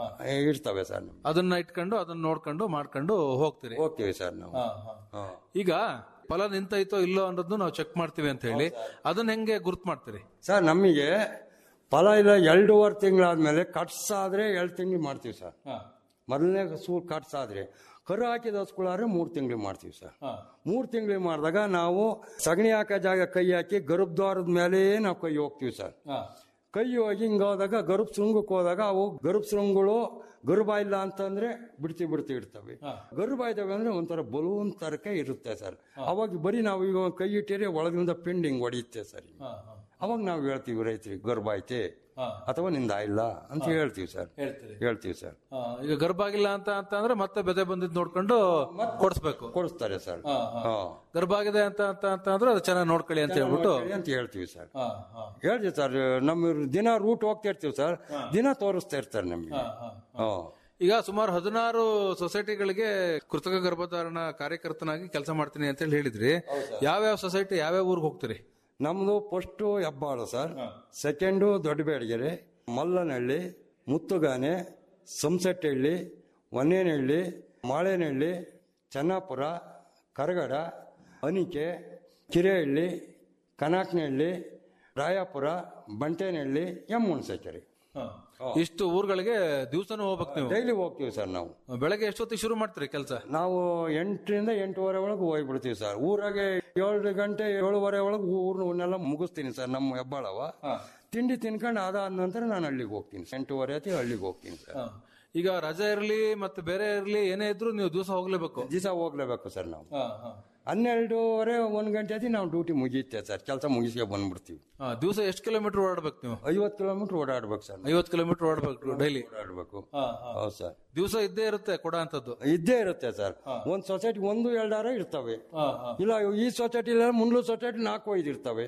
ಇರ್ತವೆ ಸರ್ ನಮ್ಗೆ ಅದನ್ನ ಇಟ್ಕೊಂಡು ಅದನ್ನ ನೋಡ್ಕೊಂಡು ಮಾಡ್ಕೊಂಡು ಹೋಗ್ತೀರಿ ಹೋಗ್ತೀವಿ ಸರ್ ನಾವು ಹಾ. ಈಗ ಫಲ ನಿಂತೈತೋ ಇಲ್ಲೋ ಅನ್ನೋದನ್ನು ನಾವು ಚೆಕ್ ಮಾಡ್ತೀವಿ ಅಂತ ಹೇಳಿ ಅದನ್ನ ಹೆಂಗೆ ಗುರ್ತ್ ಮಾಡ್ತೀರಿ ಸರ್ ನಮಗೆ ಫಲ ಇಲ್ಲ ಎರಡೂವರೆ ತಿಂಗಳಾದ್ಮೇಲೆ ಕಟ್ಸಾದ್ರೆ ಎರಡು ತಿಂಗಳು ಮಾಡ್ತೀವಿ ಸರ್ ಮೊದಲನೇ ಸೂರ್ ಕಟ್ಸಾದ್ರೆ ಕರು ಹಾಕಿದ ಹಸ್ಗಳಾದ್ರೆ ಮೂರು ತಿಂಗಳು ಮಾಡ್ತೀವಿ ಸರ್ ಮೂರು ತಿಂಗಳು ಮಾಡಿದಾಗ ನಾವು ಸಗಣಿ ಹಾಕೋ ಜಾಗ ಕೈ ಹಾಕಿ ಗರ್ಭದ್ವಾರದ ಮೇಲೆ ನಾವು ಕೈ ಹೋಗ್ತೀವಿ ಸರ್ ಕೈ ಹೋಗಿ ಹಿಂಗೆ ಹೋದಾಗ ಗರುಬ್ ಶೃಂಗಕ್ಕೆ ಹೋದಾಗ ಅವು ಗರುಬ್ ಶೃಂಗಗಳು ಗರುಬ ಇಲ್ಲ ಅಂತಂದ್ರೆ ಬಿಡ್ತಿ ಬಿಡ್ತಿ ಇರ್ತವೆ ಗರುಬ ಇದಾವೆ ಅಂದ್ರೆ ಒಂಥರ ಬಲೂನ್ ತರಕ ಇರುತ್ತೆ ಸರ್ ಅವಾಗ ಬರೀ ನಾವು ಈಗ ಕೈ ಇಟ್ಟಿದ್ರೆ ಒಳಗಿಂದ ಪಿಂಡ್ ಹಿಂಗ್ ಹೊಡೆಯುತ್ತೆ ಸರ್ ಅವಾಗ ನಾವು ಹೇಳ್ತೀವಿ ರೈತರಿಗೆ ಗರ್ಭ ಐತೆ ಅಥವಾ ನಿಂದ ಇಲ್ಲ ಅಂತ ಹೇಳ್ತೀವಿ ಸರ್ ಹೇಳ್ತೀವಿ ಸರ್ ಆ, ಈಗ ಗರ್ಭ ಆಗಿಲ್ಲ ಅಂತ ಅಂತ ಅಂದ್ರೆ ಮತ್ತೆ ಬೆದೆ ಬಂದಿದ್ ನೋಡ್ಕೊಂಡು ಕೊಡಿಸ್ಬೇಕು ಕೊಡಿಸ್ತಾರೆ ಸರ್ ಹಾ ಗರ್ಭ ಆಗಿದೆ ಅಂತ ಅಂತ ಅಂತ ಅಂದ್ರೆ ಅದು ಚೆನ್ನಾಗಿ ನೋಡ್ಕೊಳ್ಳಿ ಅಂತ ಹೇಳ್ಬಿಟ್ಟು ಅಂತ ಹೇಳ್ತೀವಿ ಸರ್ ಹೇಳ್ತೀವಿ ಸರ್ ನಮ್ಮ ದಿನ ರೂಟ್ ಹೋಗ್ತಾ ಇರ್ತೀವಿ ಸರ್ ದಿನ ತೋರಿಸ್ತಾ ಇರ್ತಾರೆ ನಮ್ಗೆ ಹಾ ಈಗ ಸುಮಾರು ಹದಿನಾರು ಸೊಸೈಟಿಗಳಿಗೆ ಕೃತಕ ಗರ್ಭಧಾರಣ ಕಾರ್ಯಕರ್ತನಾಗಿ ಕೆಲಸ ಮಾಡ್ತೀನಿ ಅಂತ ಹೇಳಿ ಹೇಳಿದ್ರಿ ಯಾವ್ಯಾವ ಸೊಸೈಟಿ ಯಾವ್ಯಾವ ಊರಿಗೆ ಹೋಗ್ತೀರಿ ನಮ್ದು first Hebbalu sir second Doddabedagere Mallanahalli Muttugane Samsettahalli Onnenahalli Malenahalli Chennapura Karagada Anike Kirehalli Kanaknahalli Rayapura Bantenahalli M Hunasekere ಇಷ್ಟು ಊರುಗಳಿಗೆ ದಿವಸನೂ ಹೋಗ್ಬೇಕು ನೀವು ಡೈಲಿ ಹೋಗ್ತೀವಿ ಸರ್ ನಾವು ಬೆಳಗ್ಗೆ ಎಷ್ಟೊತ್ತಿಗೆ ಶುರು ಮಾಡ್ತೀರಿ ಕೆಲಸ ನಾವು ಎಂಟರಿಂದ ಎಂಟೂವರೆ ಒಳಗೆ ಹೋಗ್ಬಿಡ್ತೀವಿ ಸರ್ ಊರಾಗೆ ಏಳು ಗಂಟೆ ಏಳುವರೆ ಒಳಗೆ ಊರ್ನೆಲ್ಲ ಮುಗಿಸ್ತೀನಿ ಸರ್ ನಮ್ಮ ಹೆಬ್ಬಾಳವ ತಿಂಡಿ ತಿನ್ಕೊಂಡು ಅದಾದ ನಂತರ ನಾನು ಹಳ್ಳಿಗೆ ಹೋಗ್ತೀನಿ ಎಂಟೂವರೆ ಆತಿ ಹಳ್ಳಿಗೆ ಹೋಗ್ತೀನಿ ಸರ್ ಈಗ ರಜೆ ಇರಲಿ ಮತ್ತೆ ಬೇರೆ ಇರಲಿ ಏನೇ ಇದ್ರು ನೀವು ದಿವಸ ಹೋಗ್ಲೇಬೇಕು ದಿವಸ ಹೋಗ್ಲೇಬೇಕು ಸರ್ ನಾವು ಹನ್ನೆರಡೂವರೆ ಒಂದ್ ಗಂಟೆ ಆತಿ ನಾವು ಡ್ಯೂಟಿ ಮುಗಿಯುತ್ತೆ ಸರ್ ಕೆಲಸ ಮುಗಿಸ್ಕೊಂಡು ಬಂದ್ಬಿಡ್ತೀವಿ ದಿವಸ ಎಷ್ಟು ಕಿಲೋಮೀಟರ್ ಓಡಾಡ್ಬೇಕು ನೀವು ಐವತ್ತು ಕಿಲೋಮೀಟರ್ ಓಡಾಡ್ಬೇಕು ಸರ್ ಐವತ್ತು ಕಿಲೋಮೀಟರ್ ಓಡಾಡ್ಬೇಕು ಡೈಲಿ ಓಡಾಡ್ಬೇಕು ಹೌದು ಸರ್ ದಿವಸ ಇದ್ದೇ ಇರುತ್ತೆ ಕೊಡ ಅಂತದ್ದು ಇದ್ದೇ ಇರುತ್ತೆ ಸರ್ ಒಂದ್ ಸೊಸೈಟಿ ಒಂದು ಎರಡಾರ ಇರ್ತವೆ ಇಲ್ಲ ಈ ಸೊಸೈಟಿ ಮುಂದ್ಲು ಸೊಸೈಟಿ ನಾಲ್ಕು ಐದು ಇರ್ತವೆ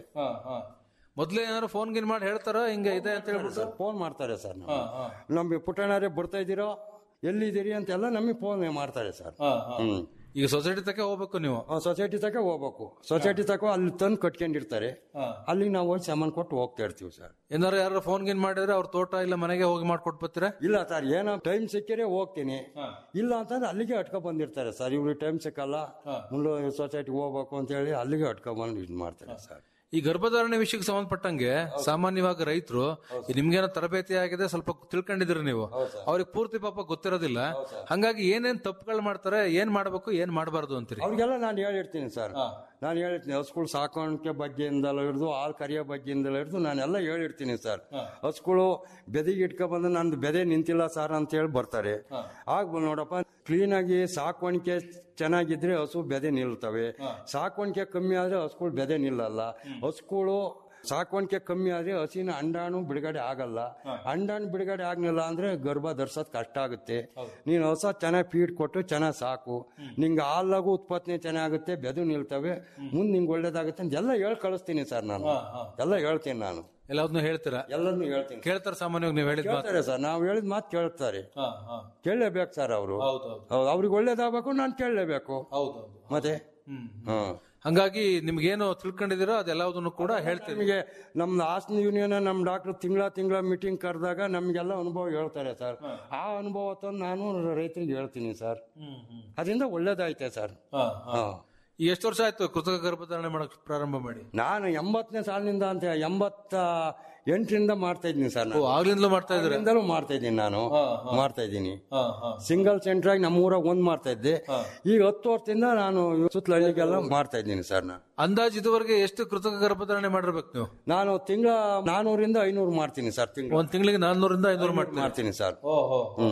ಮೊದ್ಲೇ ಏನಾದ್ರು ಫೋನ್ ಗಿನ್ ಮಾಡಿ ಹೇಳ್ತಾರ ಹಿಂಗೆ ಇದೆ ಅಂತ ಹೇಳ್ಬಿಟ್ಟು ಫೋನ್ ಮಾಡ್ತಾರೆ ಸರ್ ನಮ್ಗೆ ಪುಟ್ಟಣ್ಣರೇ ಬರ್ತಾ ಇದ್ದೀರೋ ಎಲ್ಲಿದ್ದೀರಿ ಅಂತೆಲ್ಲ ನಮಗೆ ಫೋನ್ ಮಾಡ್ತಾರೆ ಸರ್ ಹ್ಮ್ ಈಗ ಸೊಸೈಟಿ ತಕ ಹೋಗ್ಬೇಕು ನೀವು ಸೊಸೈಟಿ ತಕ ಹೋಗ್ಬೇಕು ಸೊಸೈಟಿ ತಕ ಅಲ್ಲಿ ತಂದು ಕಟ್ಕೊಂಡಿರ್ತಾರೆ ಅಲ್ಲಿಗೆ ನಾವು ಹೋಗಿ ಸಾಮಾನು ಕೊಟ್ಟು ಹೋಗ್ತಾ ಇರ್ತೀವಿ ಸರ್ ಏನಾರು ಯಾರು ಫೋನ್ ಗಿನ್ ಮಾಡಿದ್ರೆ ಅವ್ರ ತೋಟ ಇಲ್ಲ ಮನೆಗೆ ಹೋಗಿ ಮಾಡ್ಕೊಟ್ ಬರ್ತೀರಾ ಇಲ್ಲ ಸರ್ ಏನೋ ಟೈಮ್ ಸಿಕ್ಕಿದ್ರೆ ಹೋಗ್ತೀನಿ ಇಲ್ಲ ಅಂತಂದ್ರೆ ಅಲ್ಲಿಗೆ ಅಟ್ಕೊ ಬಂದಿರ್ತಾರೆ ಸರ್ ಇವ್ರಿಗೆ ಟೈಮ್ ಸಿಕ್ಕಲ್ಲ ಮುಂದೆ ಸೊಸೈಟಿಗೆ ಹೋಗ್ಬೇಕು ಅಂತ ಹೇಳಿ ಅಲ್ಲಿಗೆ ಅಟ್ಕೊ ಬಂದು ಇದು ಮಾಡ್ತಾರೆ ಸರ್ ಈ ಗರ್ಭಧಾರಣೆ ವಿಷಯಕ್ಕೆ ಸಂಬಂಧಪಟ್ಟಂಗೆ ಸಾಮಾನ್ಯವಾಗಿ ರೈತರು ನಿಮ್ಗೇನೋ ತರಬೇತಿ ಆಗಿದೆ ಸ್ವಲ್ಪ ತಿಳ್ಕೊಂಡಿದ್ರಿ ನೀವು ಅವ್ರಿಗೆ ಪೂರ್ತಿ ಪಾಪ ಗೊತ್ತಿರೋದಿಲ್ಲ ಹಂಗಾಗಿ ಏನೇನ್ ತಪ್ಪುಗಳು ಮಾಡ್ತಾರೆ ಏನ್ ಮಾಡ್ಬೇಕು ಏನ್ ಮಾಡಬಾರ್ದು ಅಂತೀರಿ ಅವ್ರಿಗೆಲ್ಲ ನಾನು ಹೇಳಿರ್ತೀನಿ ಸರ್ ನಾನು ಹೇಳಿರ್ತೀನಿ ಹಸುಗಳು ಸಾಕಾಣಿಕೆ ಬಗ್ಗೆಯಿಂದಲೂ ಹಿಡಿದು ಹಾಲು ಕರಿಯೋ ಬಗ್ಗೆಯಿಂದಲೂ ಹಿಡಿದು ನಾನೆಲ್ಲ ಹೇಳಿರ್ತೀನಿ ಸರ್ ಹಸುಗಳು ಬೆದೆಗೆ ಇಟ್ಕೊ ಬಂದು ನಂದು ಬೆದೆ ನಿಂತಿಲ್ಲ ಸರ್ ಅಂತ ಹೇಳಿ ಬರ್ತಾರೆ ಆಗ ನೋಡಪ್ಪ ಕ್ಲೀನ್ ಆಗಿ ಸಾಕಾಣಿಕೆ ಚೆನ್ನಾಗಿದ್ರೆ ಹಸು ಬೆದೆ ನಿಲ್ತವೆ ಸಾಕಾಣಿಕೆ ಕಮ್ಮಿ ಆದ್ರೆ ಹಸುಗಳು ಬೆದೆ ನಿಲ್ಲಲ್ಲ ಹಸುಗಳು ಸಾಕಾಣಿಕೆ ಕಮ್ಮಿ ಆದ್ರೆ ಹಸಿನ ಅಂಡಾಣು ಬಿಡುಗಡೆ ಆಗಲ್ಲ ಅಂಡಾಣು ಬಿಡುಗಡೆ ಆಗ್ಲಿಲ್ಲ ಅಂದ್ರೆ ಗರ್ಭ ಧರ್ಸೋದ್ ಕಷ್ಟ ಆಗುತ್ತೆ ನೀನು ಹೊಸ ಚೆನ್ನಾಗಿ ಫೀಡ್ ಕೊಟ್ಟು ಚೆನ್ನಾಗಿ ಸಾಕು ನಿಂಗೆ ಹಾಲಾಗು ಉತ್ಪತ್ತಿ ಚೆನ್ನಾಗುತ್ತೆ ಬೆದು ನಿಲ್ತವೆ ಮುಂದೆ ನಿಂಗೆ ಒಳ್ಳೇದಾಗುತ್ತೆ ಅಂತ ಎಲ್ಲ ಹೇಳಿ ಕಳಿಸ್ತೀನಿ ಸರ್ ನಾನು ಎಲ್ಲ ಹೇಳ್ತೀನಿ ನಾನು ಎಲ್ಲದನ್ನು ಹೇಳ್ತೀರಾ ಎಲ್ಲದನ್ನು ಹೇಳ್ತೀನಿ ಕೇಳ್ತಾರ ಸಾಮಾನ್ಯವಾಗಿ ನೀವು ಹೇಳಿದ್ ಮಾತು ಕೇಳ್ತಾರೆ ಸರ್ ನಾವು ಹೇಳಿದ ಮಾತು ಕೇಳ್ತಾರೆ ಕೇಳಲೇಬೇಕು ಸರ್ ಅವರು ಅವ್ರಿಗೆ ಒಳ್ಳೇದಾಗಬೇಕು ನಾನು ಕೇಳಲೇಬೇಕು ಮತ್ತೆ ಹ್ಮ್ ಹಂಗಾಗಿ ನಿಮ್ಗೇನು ತಿಳ್ಕೊಂಡಿದಿರೋ ಅದೆಲ್ಲದನ್ನು ಕೂಡ ಹೇಳ್ತೀವಿ ನಿಮಗೆ ನಮ್ಮ ಹಾಸನ ಯೂನಿಯನ್ ನಮ್ಮ ಡಾಕ್ಟರ್ ತಿಂಗಳ ತಿಂಗಳ ಮೀಟಿಂಗ್ ಕರೆದಾಗ ನಮ್ಗೆಲ್ಲ ಅನುಭವ ಹೇಳ್ತಾರೆ ಸರ್ ಆ ಅನುಭವ ತಂದು ನಾನು ರೈತರಿಗೆ ಹೇಳ್ತೀನಿ ಸರ್ ಅದರಿಂದ ಒಳ್ಳೇದಾಯ್ತೆ ಸರ್ ಹಾ ಈಗ ಎಷ್ಟು ವರ್ಷ ಆಯ್ತು ಕೃತಕ ಗರ್ಭಧಾರಣೆ ಮಾಡಕ್ ಪ್ರಾರಂಭ ಮಾಡಿ ನಾನು ಎಂಬತ್ತನೇ ಸಾಲಿನಿಂದ ಅಂತ ಎಂಬತ್ತ ಎಂಟರಿಂದ ಮಾಡ್ತಾ ಇದ್ದೀನಿ ಸರ್ ಓ, ಆಗ್ಲಿಂದಲೂ ಮಾಡ್ತಾ ಇದ್ದೀರಾ? ಆಗ್ಲಿಂದಲೂ ಮಾಡ್ತಾ ಇದ್ದೀನಿ ನಾನು ಮಾಡ್ತಾ ಇದ್ದೀನಿ ಸಿಂಗಲ್ ಸೆಂಟರ್ ಆಗಿ ನಮ್ಮ ಊರಾಗ ಒಂದ್ ಮಾಡ್ತಾ ಇದ್ದೆ ಈಗ ಹತ್ತು ವರ್ಷದಿಂದ ನಾನು ಸುತ್ತಲ ಹಳ್ಳಿಗೆಲ್ಲ ಮಾಡ್ತಾ ಇದ್ದೀನಿ ಸರ್ ನಾನು ಅಂದಾಜ್ ಇದುವರೆಗೆ ಎಷ್ಟು ಕೃತಕ ಗರ್ಭಧಾರಣೆ ಮಾಡಿರ್ಬೇಕು ನೀವು ನಾನು ತಿಂಗಳ ನಾನೂರಿಂದ ಐನೂರು ಮಾಡ್ತೀನಿ ಸರ್ ತಿಂಗಳ ಒಂದ್ ತಿಂಗಳಿಗೆ ನಾನ್ನೂರಿಂದ ಐನೂರು ಮಾಡ್ತೀರಾ ಮಾಡ್ತೀನಿ ಸರ್ ಓಹೋ ಹ್ಮ್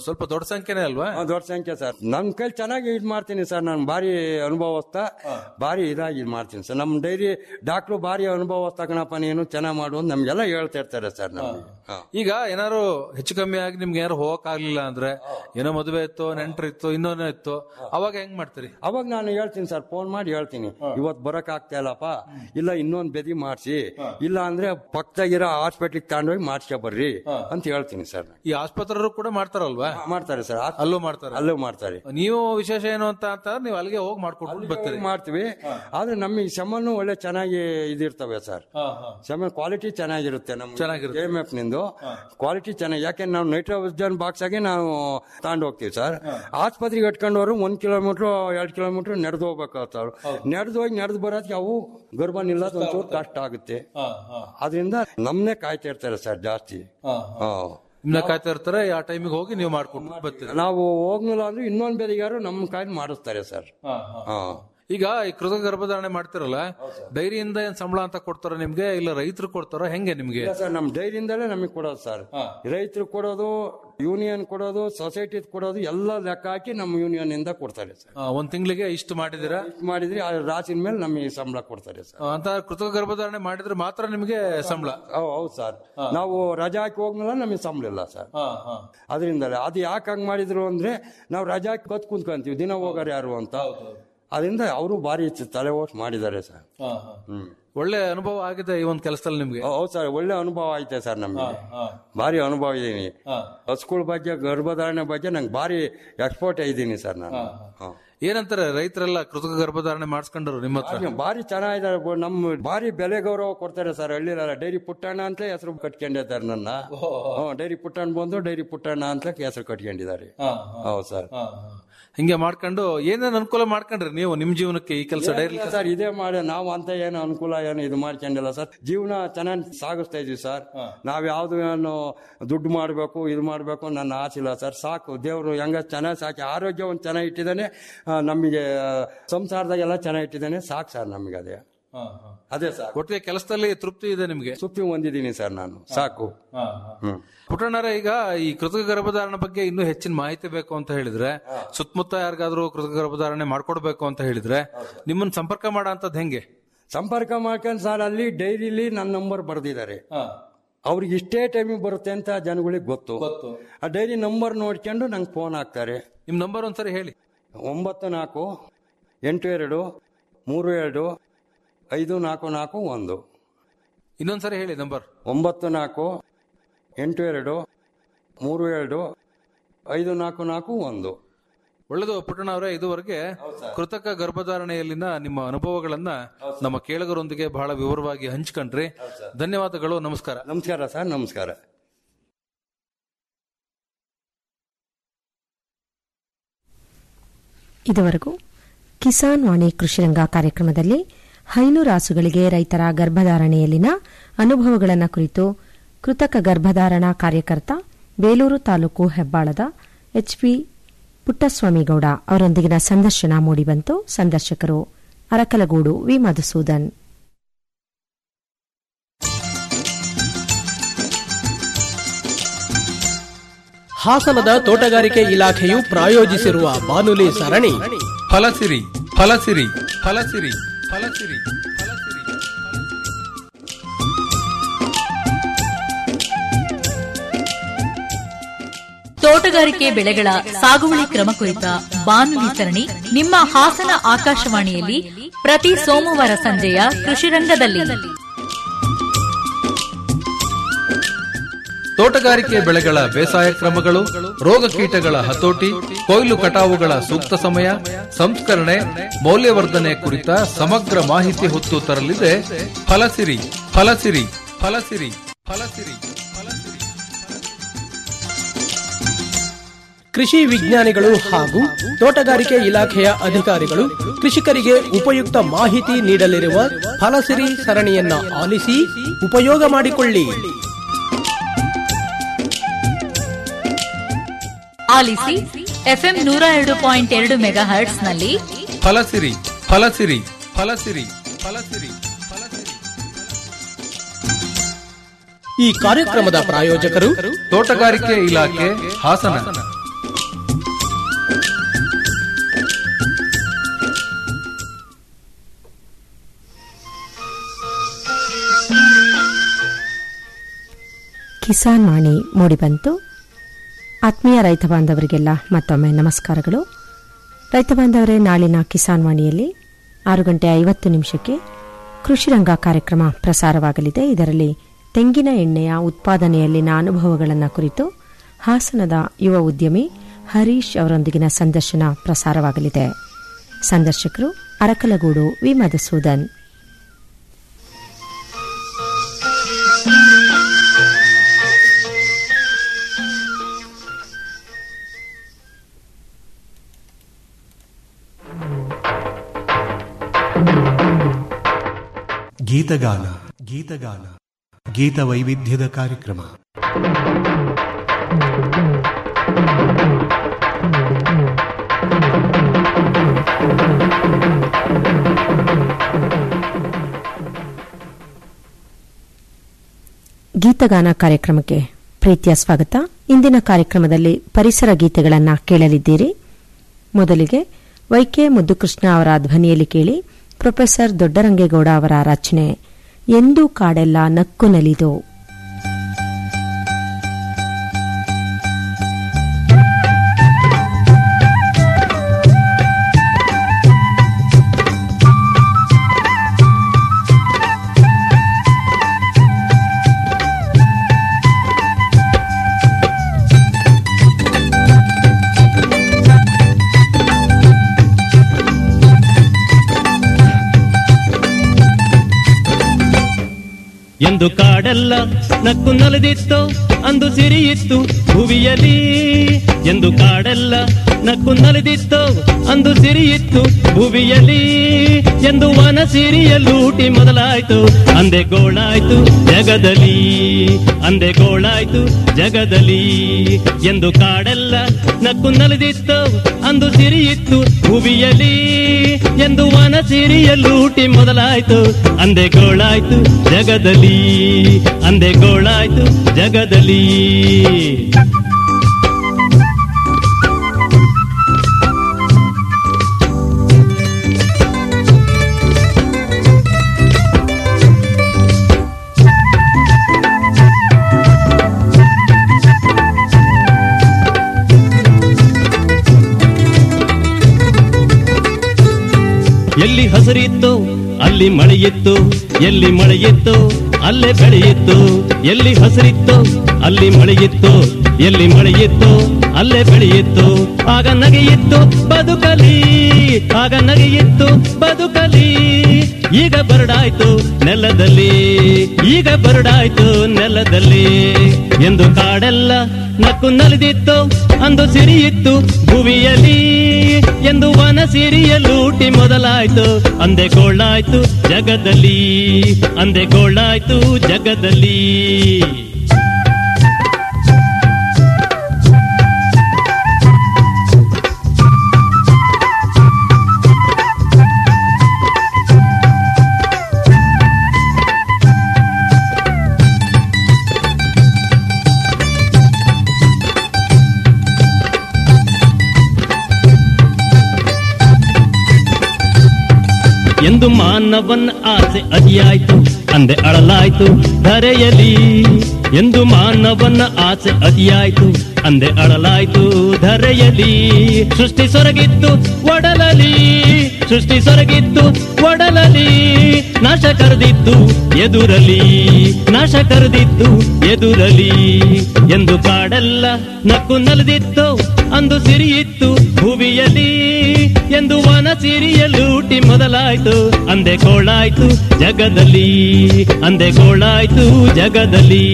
ಸ್ವಲ್ಪ ದೊಡ್ಡ ಸಂಖ್ಯೆನೇ ಅಲ್ವಾ ಆ, ದೊಡ್ಡ ಸಂಖ್ಯೆ ಸರ್ ನಮ್ ಕೈ ಚೆನ್ನಾಗಿ ಇದು ಮಾಡ್ತೀನಿ ಸರ್ ನಾನು ಭಾರಿ ಅನುಭವಸ್ಥ ಭಾರಿ ಇದಾಗಿ ಇದ್ ಮಾಡ್ತೀನಿ ಸರ್ ನಮ್ಮ ಡೈರಿ ಡಾಕ್ಟ್ರು ಭಾರಿ ಅನುಭವಸ್ಥ ಕಣಪ್ಪ ನೀನು ಚೆನ್ನಾಗಿ ಮಾಡು ಅಂತ ನಮ್ಗೆಲ್ಲ ಹೇಳ್ತಾ ಇರ್ತಾರೆ ಸರ್ ನಮ್ಗೆ ಹಾ. ಈಗ ಏನಾರು ಹೆಚ್ಚು ಕಮ್ಮಿ ಆಗಿ ನಿಮ್ಗೆ ಏನಾರು ಹೋಗಕ್ ಆಗ್ಲಿಲ್ಲ ಅಂದ್ರೆ ಏನೋ ಮದುವೆ ಇತ್ತು ನೆಂಟ್ರು ಇತ್ತು ಇನ್ನೊಂದು ಇತ್ತು ಅವಾಗ ಹೆಂಗ್ ಮಾಡ್ತೀರಿ ಅವಾಗ ನಾನು ಹೇಳ್ತೀನಿ ಸರ್ ಫೋನ್ ಮಾಡಿ ಹೇಳ್ತೀನಿ ಇವತ್ತು ಬರಕ್ ಆಗ್ತಾ ಇಲ್ಲಪ್ಪ ಇಲ್ಲ ಇನ್ನೊಂದ್ ಬೆದಿ ಮಾಡಿಸಿ ಇಲ್ಲ ಅಂದ್ರೆ ಪಕ್ಕದಾಗಿರೋ ಹಾಸ್ಪಿಟ್ಲಿಗೆ ತಗೊಂಡೋಗಿ ಮಾಡಿಸ್ಕೊ ಬರ್ರಿ ಅಂತ ಹೇಳ್ತೀನಿ ಸರ್ ಈ ಆಸ್ಪತ್ರೆಯವರು ಕೂಡ ಮಾಡ್ತಾರಲ್ವಾ ಮಾಡ್ತಾರೆ ಸರ್ ಅಲ್ಲೂ ಮಾಡ್ತಾರೆ ಅಲ್ಲೂ ಮಾಡ್ತಾರೆ ನೀವು ವಿಶೇಷ ಏನು ಅಂತ ಅಂತ ನೀವು ಅಲ್ಲಿಗೆ ಹೋಗಿ ಮಾಡ್ಕೊಟ್ಬಿಟ್ಟು ಬರ್ತೀರಿ ಮಾಡ್ತೀವಿ ಆದ್ರೆ ನಮಗೆ ಸೆಮನ್ನು ಒಳ್ಳೆ ಚೆನ್ನಾಗಿ ಇದಿರ್ತವೆ ಸರ್ ಸೆಮನ್ ಕ್ವಾಲಿಟಿ ಚೆನ್ನಾಗಿರುತ್ತೆ ನಮ್ಮ ಚೆನ್ನಾಗಿರುತ್ತೆ. ಎಮ್ ಎಫ್ ನಿಂದು ಕ್ವಾಲಿಟಿ ಚೆನ್ನಾಗಿ ಯಾಕೆ ನಾವು ನೈಟ್ರೋಜನ್ ಬಾಕ್ಸ್ ಆಗಿ ನಾವು ತಗೊಂಡು ಹೋಗ್ತೀವಿ ಸರ್ ಆಸ್ಪತ್ರೆಗೆ ಇಟ್ಕೊಂಡವರು ಒಂದ್ ಕಿಲೋಮೀಟರ್ ಎರಡ್ ಕಿಲೋಮೀಟರ್ ನಡೆದು ಹೋಗ್ಬೇಕಾಗ್ತಾವ್ರು ನಡೆದು ಹೋಗಿ ನಡೆದು ಬರೋದಕ್ಕೆ ಅವು ಗರ್ಭ ನಿಲ್ಲೋದು ಒಂಚೂರು ಕಷ್ಟ ಆಗುತ್ತೆ ಅದರಿಂದ ನಮ್ನೆ ಕಾಯ್ತಾ ಇರ್ತಾರೆ ಸರ್ ಜಾಸ್ತಿ ಹಾ. ನಿಮ್ನ ಕಾಯ್ತಾ ಇರ್ತಾರೆ ಆ ಟೈಮಿಗೆ ಹೋಗಿ ನೀವು ಮಾಡ್ಕೊಂಡು ಬರ್ತೀರಿ ನಾವು ಹೋಗ್ಲಿಲ್ಲ ಅಂದ್ರೆ ಇನ್ನೊಂದ್ ಬೆದಿಗಾರು ನಮ್ಮ ಕಾಯ್ದು ಮಾಡಿಸ್ತಾರೆ ಸರ್ ಹಾ ಈಗ ಈ ಕೃತಕ ಗರ್ಭಧಾರಣೆ ಮಾಡ್ತಿರಲ್ಲ ಡೈರಿಯಿಂದ ಏನ್ ಸಂಬಳ ಅಂತ ಕೊಡ್ತಾರ ನಿಮ್ಗೆ ಇಲ್ಲ ರೈತರು ಕೊಡ್ತಾರ ಹೆಂಗೆ ನಿಮ್ಗೆ ಇಲ್ಲ ಸರ್ ನಮ್ಮ ಡೈರಿಯಿಂದಲೇ ನಮಗೆ ಕೊಡೋದು ಸರ್ ರೈತರು ಕೊಡೋದು ಯೂನಿಯನ್ ಕೊಡೋದು ಸೊಸೈಟಿ ಕೊಡೋದು ಎಲ್ಲ ಲೆಕ್ಕ ಹಾಕಿ ನಮ್ಮ ಯೂನಿಯನ್ ಇಂದ ಕೊಡ್ತಾರೆ ಸರ್ ಆ, ಒಂದ್ ತಿಂಗಳಿಗೆ ಇಷ್ಟು ಮಾಡಿದಿರಾ ಇಷ್ಟ್ ಮಾಡಿದ್ರಿ ಆ ರಾಸಿನ ಮೇಲೆ ನಮಗೆ ಸಂಬಳ ಕೊಡ್ತಾರೆ ಸರ್ ಅಂತ ಕೃತಕ ಗರ್ಭಧಾರಣೆ ಮಾಡಿದ್ರೆ ಮಾತ್ರ ನಿಮ್ಗೆ ಸಂಬಳ ಹೌ- ಹೌದು ಸರ್ ನಾವು ರಜಾ ಹಾಕಿ ಹೋಗ್ಮೇಲೆ ನಮಗೆ ಸಂಬಳ ಇಲ್ಲ ಸರ್ ಅದರಿಂದಲೇ ಅದು ಯಾಕೆ ಹಂಗ್ ಮಾಡಿದ್ರು ಅಂದ್ರೆ ನಾವು ರಜಾ ಹಾಕಿ ಕತ್ ಕುಂತ್ಕೊಂತೀವಿ ದಿನ ಹೋಗೋರು ಯಾರು ಅಂತ ಅದರಿಂದ ಅವರು ಭಾರಿ ತಲೆ ಓಟ್ ಮಾಡಿದ್ದಾರೆ ಸರ್ ಹ್ಮ್ ಒಳ್ಳೆ ಅನುಭವ ಆಗಿದೆ ಈ ಒಂದ್ ಕೆಲಸದಲ್ಲಿ ನಿಮ್ಗೆ ಹೌದು ಸರ್ ಒಳ್ಳೆ ಅನುಭವ ಐತೆ ಸರ್ ನಮಗೆ ಭಾರಿ ಅನುಭವ ಇದ್ದೀನಿ ಹಸುಗಳ ಬಗ್ಗೆ ಗರ್ಭಧಾರಣೆ ಬಗ್ಗೆ ನಂಗೆ ಭಾರಿ ಎಕ್ಸ್ಪೋರ್ಟ್ ಇದ್ದೀನಿ ಸರ್ ನಾನು ಹಾ. ಏನಂತಾರೆ ರೈತರೆಲ್ಲ ಕೃತಕ ಗರ್ಭಧಾರಣೆ ಮಾಡಿಸ್ಕೊಂಡ್ರು ನಿಮ್ಮ ಹತ್ರ ಭಾರಿ- ಭಾರಿ ಚೆನ್ನಾಗಿದ್ದಾರೆ ಬ- ನಮ್ಮ ಭಾರಿ ಬೆಲೆ ಗೌರವ ಕೊಡ್ತಾರೆ ಸರ್ ಹಳ್ಳಿಲೆಲ್ಲ ಡೈರಿ ಪುಟ್ಟಣ್ಣ ಅಂತ ಹೆಸರು ಕಟ್ಕೊಂಡಿದ್ದಾರೆ ನನ್ನ ಹ್ಮ್, ಡೈರಿ ಪುಟ್ಟಣ್ಣ ಬಂದು ಡೈರಿ ಪುಟ್ಟಣ್ಣ ಅಂತ ಹೆಸರು ಕಟ್ಕೊಂಡಿದ್ದಾರೆ ಹೌದು ಸರ್ ಹಿಂಗೆ ಮಾಡ್ಕೊಂಡು ಏನೇನ್ ಅನುಕೂಲ ಮಾಡ್ಕೊಂಡ್ರಿ ನೀವು ನಿಮ್ ಜೀವನಕ್ಕೆ ಈ ಕೆಲಸ ಡೈರಿ ಇಲ್ಲ ಸರ್ ಇದೇ ಮಾಡಿ ನಾವು ಅಂತ ಏನು ಅನುಕೂಲ ಏನು ಇದು ಮಾಡ್ಕೊಂಡಿಲ್ಲ ಸರ್ ಜೀವನ ಚೆನ್ನಾಗಿ ಸಾಗಿಸ್ತಾ ಇದೀವಿ ಸರ್ ನಾವ್ ಯಾವ್ದು ಏನು ದುಡ್ಡು ಮಾಡಬೇಕು ಇದು ಮಾಡಬೇಕು ನನ್ನ ಆಸೆ ಇಲ್ಲ ಸರ್ ಸಾಕು ದೇವರು ಹೆಂಗ ಚೆನ್ನಾಗಿ ಸಾಕಿ ಆರೋಗ್ಯ ಒಂದು ಚೆನ್ನಾಗಿ ಇಟ್ಟಿದ್ದಾನೆ ಆ, ನಮಗೆ ಸಂಸಾರದಾಗೆಲ್ಲ ಚೆನ್ನಾಗಿ ಇಟ್ಟಿದ್ದಾನೆ ಸಾಕು ಸರ್ ನಮಗೆ ಅದೇ ಅದೇ ಸರ್ ಒಟ್ಟಿಗೆ ಕೆಲಸದಲ್ಲಿ ತೃಪ್ತಿ ಇದೆ ನಿಮ್ಗೆ ಸುಪ್ಪಿ ಹೊಂದಿದ್ದೀನಿ ಸರ್ ನಾನು ಸಾಕು ಹ್ಮ್ ಪುಟ್ಟಣ್ಣರ ಈಗ ಈ ಕೃತಕ ಗರ್ಭಧಾರಣೆ ಬಗ್ಗೆ ಇನ್ನೂ ಹೆಚ್ಚಿನ ಮಾಹಿತಿ ಬೇಕು ಅಂತ ಹೇಳಿದ್ರೆ ಸುತ್ತಮುತ್ತ ಯಾರಿಗಾದ್ರೂ ಕೃತಕ ಗರ್ಭಧಾರಣೆ ಮಾಡ್ಕೊಡ್ಬೇಕು ಅಂತ ಹೇಳಿದ್ರೆ ನಿಮ್ಮನ್ನ ಸಂಪರ್ಕ ಮಾಡೋ ಅಂತದ್ ಹೆಂಗೆ ಸಂಪರ್ಕ ಮಾಡ್ಕೊಂಡು ಸರ್ ಅಲ್ಲಿ ಡೈರಿಲಿ ನನ್ನ ನಂಬರ್ ಬರೆದಿದ್ದಾರೆ ಅವ್ರಿಗೆ ಇಷ್ಟೇ ಟೈಮಿಗೆ ಬರುತ್ತೆ ಅಂತ ಜನಗಳಿಗೆ ಗೊತ್ತು ಆ ಡೈರಿ ನಂಬರ್ ನೋಡ್ಕೊಂಡು ನಂಗೆ ಫೋನ್ ಹಾಕ್ತಾರೆ ನಿಮ್ ನಂಬರ್ ಒಂದ್ಸರಿ ಹೇಳಿ ಒಂಬತ್ತು ನಾಲ್ಕು ಎಂಟು ಎರಡು ಮೂರು ಎರಡು ಐದು ನಾಲ್ಕು ನಾಲ್ಕು ಒಂದು ಇನ್ನೊಂದ್ಸರಿ ಹೇಳಿ ನಂಬರ್ ಒಂಬತ್ತು ನಾಲ್ಕು ಎಂಟು ಎರಡು ಮೂರು ಎರಡು ಐದು ನಾಲ್ಕು ನಾಲ್ಕು ಒಂದು ಒಳ್ಳೆದು ಪುಟ್ಟಣ್ಣ ಅವರೇ ಇದುವರೆಗೆ ಕೃತಕ ಗರ್ಭಧಾರಣೆಯಲ್ಲಿನ ನಿಮ್ಮ ಅನುಭವಗಳನ್ನ ನಮ್ಮ ಕೇಳುಗರೊಂದಿಗೆ ಬಹಳ ವಿವರವಾಗಿ ಹಂಚ್ಕೊಂಡ್ರಿ ಧನ್ಯವಾದಗಳು ನಮಸ್ಕಾರ ನಮಸ್ಕಾರ ಸರ್ ನಮಸ್ಕಾರ ಇದುವರೆಗೂ ಕಿಸಾನ್ ವಾಣಿ ಕೃಷಿರಂಗ ಕಾರ್ಯಕ್ರಮದಲ್ಲಿ ಹೈನು ರಾಸುಗಳಿಗೆ ರೈತರ ಗರ್ಭಧಾರಣೆಯಲ್ಲಿನ ಅನುಭವಗಳನ್ನು ಕುರಿತು ಕೃತಕ ಗರ್ಭಧಾರಣಾ ಕಾರ್ಯಕರ್ತ ಬೇಲೂರು ತಾಲೂಕು ಹೆಬ್ಬಾಳದ ಎಚ್ಪಿ ಪುಟ್ಟಸ್ವಾಮಿಗೌಡ ಅವರೊಂದಿಗಿನ ಸಂದರ್ಶನ ಮೂಡಿಬಂತು ಸಂದರ್ಶಕರು ಅರಕಲಗೂಡು ವಿ ಮಧುಸೂದನ್ ಹಾಸನದ ತೋಟಗಾರಿಕೆ ಇಲಾಖೆಯು ಪ್ರಾಯೋಜಿಸಿರುವ ಬಾನುಲಿ ಸರಣಿ ಫಲಸಿರಿ ಫಲಸಿರಿ ಫಲಸಿರಿ ಫಲಸಿರಿ ತೋಟಗಾರಿಕೆ ಬೆಳೆಗಳ ಸಾಗುವಳಿ ಕ್ರಮ ಕುರಿತ ಬಾನುಲಿ ಸರಣಿ ನಿಮ್ಮ ಹಾಸನ ಆಕಾಶವಾಣಿಯಲ್ಲಿ ಪ್ರತಿ ಸೋಮವಾರ ಸಂಜೆಯ ಕೃಷಿರಂಗದಲ್ಲಿ ತೋಟಗಾರಿಕೆ ಬೆಳೆಗಳ ಬೇಸಾಯ ಕ್ರಮಗಳು ರೋಗ ಕೀಟಗಳ ಹತೋಟಿ ಕೊಯ್ಲು ಕಟಾವುಗಳ ಸೂಕ್ತ ಸಮಯ ಸಂಸ್ಕರಣೆ ಮೌಲ್ಯವರ್ಧನೆ ಕುರಿತ ಸಮಗ್ರ ಮಾಹಿತಿ ಹೊತ್ತು ತರಲಿದೆ ಫಲಸಿರಿ ಫಲಸಿರಿ ಫಲಸಿರಿ ಫಲಸಿರಿ ಕೃಷಿ ವಿಜ್ಞಾನಿಗಳು ಹಾಗೂ ತೋಟಗಾರಿಕೆ ಇಲಾಖೆಯ ಅಧಿಕಾರಿಗಳು ಕೃಷಿಕರಿಗೆ ಉಪಯುಕ್ತ ಮಾಹಿತಿ ನೀಡಲಿರುವ ಫಲಸಿರಿ ಸರಣಿಯನ್ನ ಆಲಿಸಿ ಉಪಯೋಗ ಮಾಡಿಕೊಳ್ಳಿ ಆಲಿಸಿ ಎಫ್ಎಂ ನೂರ ಎರಡು ಪಾಯಿಂಟ್ ಎರಡು ಮೆಗಾ ಹರ್ಟ್ಸ್ನಲ್ಲಿ ಫಲಸಿರಿ ಫಲಸಿರಿ ಫಲಸಿರಿ ಫಲಸಿರಿ ಈ ಕಾರ್ಯಕ್ರಮದ ಪ್ರಾಯೋಜಕರು ತೋಟಗಾರಿಕೆ ಇಲಾಖೆ ಹಾಸನ ಕಿಸಾನ್ ವಾಣಿ ಮೂಡಿಬಂತು ಆತ್ಮೀಯ ರೈತ ಬಾಂಧವರಿಗೆಲ್ಲ ಮತ್ತೊಮ್ಮೆ ನಮಸ್ಕಾರಗಳು ರೈತ ಬಾಂಧವರೇ ನಾಳಿನ ಕಿಸಾನ್ ವಾಣಿಯಲ್ಲಿ ಆರು ಗಂಟೆ ಐವತ್ತು ನಿಮಿಷಕ್ಕೆ ಕೃಷಿರಂಗ ಕಾರ್ಯಕ್ರಮ ಪ್ರಸಾರವಾಗಲಿದೆ ಇದರಲ್ಲಿ ತೆಂಗಿನ ಎಣ್ಣೆಯ ಉತ್ಪಾದನೆಯಲ್ಲಿನ ಅನುಭವಗಳನ್ನು ಕುರಿತು ಹಾಸನದ ಯುವ ಉದ್ಯಮಿ ಹರೀಶ್ ಅವರೊಂದಿಗಿನ ಸಂದರ್ಶನ ಪ್ರಸಾರವಾಗಲಿದೆ ಸಂದರ್ಶಕರು ಅರಕಲಗೂಡು ವಿ ಮಧುಸೂದನ್ ಗೀತಗಾನ ಗೀತಗಾನ ಗೀತ ವೈವಿಧ್ಯದ ಕಾರ್ಯಕ್ರಮ ಗೀತಗಾನ ಕಾರ್ಯಕ್ರಮಕ್ಕೆ ಪ್ರೀತಿಯ ಸ್ವಾಗತ ಇಂದಿನ ಕಾರ್ಯಕ್ರಮದಲ್ಲಿ ಪರಿಸರ ಗೀತೆಗಳನ್ನು ಕೇಳಲಿದ್ದೀರಿ ಮೊದಲಿಗೆ ವೈಕೆ ಮುದ್ದುಕೃಷ್ಣ ಅವರ ಧ್ವನಿಯಲ್ಲಿ ಕೇಳಿ ಪ್ರೊಫೆಸರ್ ದೊಡ್ಡರಂಗೇಗೌಡ ಅವರ ರಚನೆ ಎಂದು ಕಾಡೆಲ್ಲ ನಕ್ಕು ನಲಿದು ಎಂದು ಕಾಡೆಲ್ಲ ನಕ್ಕು ನಲಿದಿತ್ತು ಅಂದು ಸಿರಿಯಿತ್ತು ಭುವಿಯಲಿ ಎಂದು ಕಾಡೆಲ್ಲ ನಕ್ಕು ನಲಿದಿತ್ತು ಅಂದು ಸಿರಿಯಿತ್ತು ಭುವಿಯಲಿ ಎಂದು ವನ ಸಿರಿಯ ಲೂಟಿ ಮೊದಲಾಯ್ತು ಅಂದೆ ಗೋಳಾಯ್ತು ಜಗದಲ್ಲಿ ಅಂದೆ ಗೋಳಾಯ್ತು ಜಗದಲ್ಲಿ ಎಂದು ಕಾಡೆಲ್ಲ ನಕ್ಕು ನಲಿದಿತ್ತು ಅಂದು ಸಿರಿಯಿತ್ತು ಭುವಿಯಲಿ ಎಂದು ವನ ಸಿರಿಯ ಲೂಟಿ ಮೊದಲಾಯ್ತು ಅಂದೆ ಗೋಳಾಯ್ತು ಜಗದಲ್ಲಿ ಅಂದೆ ಗೋಳಾಯ್ತು ಜಗದಲ್ಲಿ ಎಲ್ಲಿ ಹಸಿರಿತ್ತು ಅಲ್ಲಿ ಮಳೆಯಿತ್ತು ಎಲ್ಲಿ ಮಳೆಯಿತ್ತು ಅಲ್ಲೇ ಬೆಳೆಯಿತ್ತು ಎಲ್ಲಿ ಹಸಿರಿತ್ತು ಅಲ್ಲಿ ಮಳೆಯಿತ್ತು ಎಲ್ಲಿ ಮಳೆಯಿತ್ತು ಅಲ್ಲೇ ಬೆಳೆಯಿತ್ತು ಆಗ ನಗೆಯಿತ್ತು ಬದುಕಲಿ ಆಗ ನಗೆಯಿತ್ತು ಬದುಕಲಿ ಈಗ ಬರಡಾಯ್ತು ನೆಲದಲ್ಲಿ ಈಗ ಬರಡಾಯ್ತು ನೆಲದಲ್ಲಿ ಎಂದು ಕಾಡೆಲ್ಲ ನಕ್ಕು ನಲಿದಿತ್ತು ಅಂದು ಸಿರಿಯಿತ್ತು ಭುವಿಯಲ್ಲಿ ಎಂದು ವನ ಸಿರಿಯ ಲೂಟಿ ಮೊದಲಾಯ್ತು ಅಂದೆ ಗೋಳಾಯ್ತು ಜಗದಲ್ಲಿ ಅಂದೆ ಗೋಳಾಯ್ತು ಜಗದಲ್ಲಿ ಎಂದು ಮಾನವನ ಆಸೆ ಅತಿಯಾಯ್ತು ಅಂದೆ ಅಳಲಾಯ್ತು ಧರೆಯಲಿ ಎಂದು ಮಾನವನ ಆಸೆ ಅತಿಯಾಯ್ತು ಅಂದೆ ಅಳಲಾಯ್ತು ಧರೆಯಲಿ ಸೃಷ್ಟಿ ಸೊರಗಿತ್ತು ಒಡಲಲಿ ಸೃಷ್ಟಿ ಸೊರಗಿತ್ತು ಒಡಲಲಿ ನಾಶ ಕರೆದಿತ್ತು ಎದುರಲಿ ನಾಶ ಕರೆದಿತ್ತು ಎದುರಲಿ ಎಂದು ಕಾಡೆಲ್ಲ ನಕ್ಕು ನಲಿದಿತ್ತು ಅಂದು ಸಿರಿಯಿತ್ತು ಭುವಿಯಲಿ ಎಂದು ವನ ಸಿರಿಯ ಲೂಟಿ ಮೊದಲಾಯ್ತು ಅಂದೆ ಗೋಳಾಯ್ತು ಜಗದಲ್ಲಿ ಅಂದೆ ಗೋಳಾಯ್ತು ಜಗದಲ್ಲಿ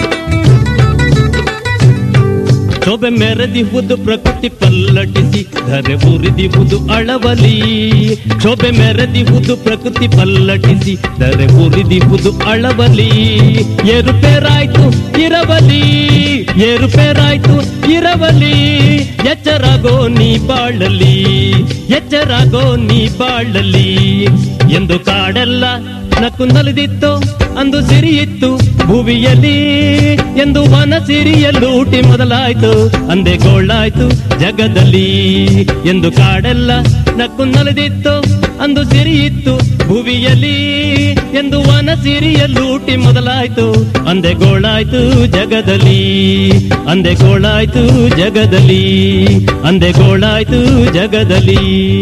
ಶೋಭೆ ಮೆರೆದಿಹುದು ಪ್ರಕೃತಿ ಪಲ್ಲಟಿಸಿ ಧರೆ ಉರಿದಿಹುದು ಅಳವಲಿ ಶೋಭೆ ಮೆರೆದಿಹುದು ಪ್ರಕೃತಿ ಪಲ್ಲಟಿಸಿ ಧರೆ ಉರಿದಿಹುದು ಅಳವಲಿ ಏರುಪೇರಾಯ್ತು ಇರವಲಿ ಏರುಪೇರಾಯ್ತು ಇರವಲಿ ಎಚ್ಚರಾಗೋ ನೀ ಬಾಳಲಿ ಎಚ್ಚರಾಗೋ ನೀ ಬಾಳಲಿ ಎಂದು ಕಾಡೆಲ್ಲ ನಕ್ಕು ನಲಿದಿತ್ತು ಅಂದು ಸಿರಿಯಿತ್ತು ಭುವಿಯಲ್ಲಿ ಎಂದು ವನ ಸಿರಿಯಲ್ಲೂಟಿ ಮೊದಲಾಯ್ತು ಅಂದೆ ಗೋಳಾಯ್ತು ಜಗದಲ್ಲಿ ಎಂದು ಕಾಡೆಲ್ಲ ನಕ್ಕು ನಲಿದಿತ್ತು ಅಂದು ಸಿರಿಯಿತ್ತು ಭುವಿಯಲ್ಲಿ ಎಂದು ವನ ಸಿರಿಯಲ್ಲೂಟಿ ಮೊದಲಾಯ್ತು ಅಂದೆ ಗೋಳಾಯ್ತು ಜಗದಲ್ಲಿ ಅಂದೆ ಗೋಳಾಯ್ತು ಜಗದಲ್ಲಿ ಅಂದೆ ಗೋಳಾಯ್ತು ಜಗದಲ್ಲಿ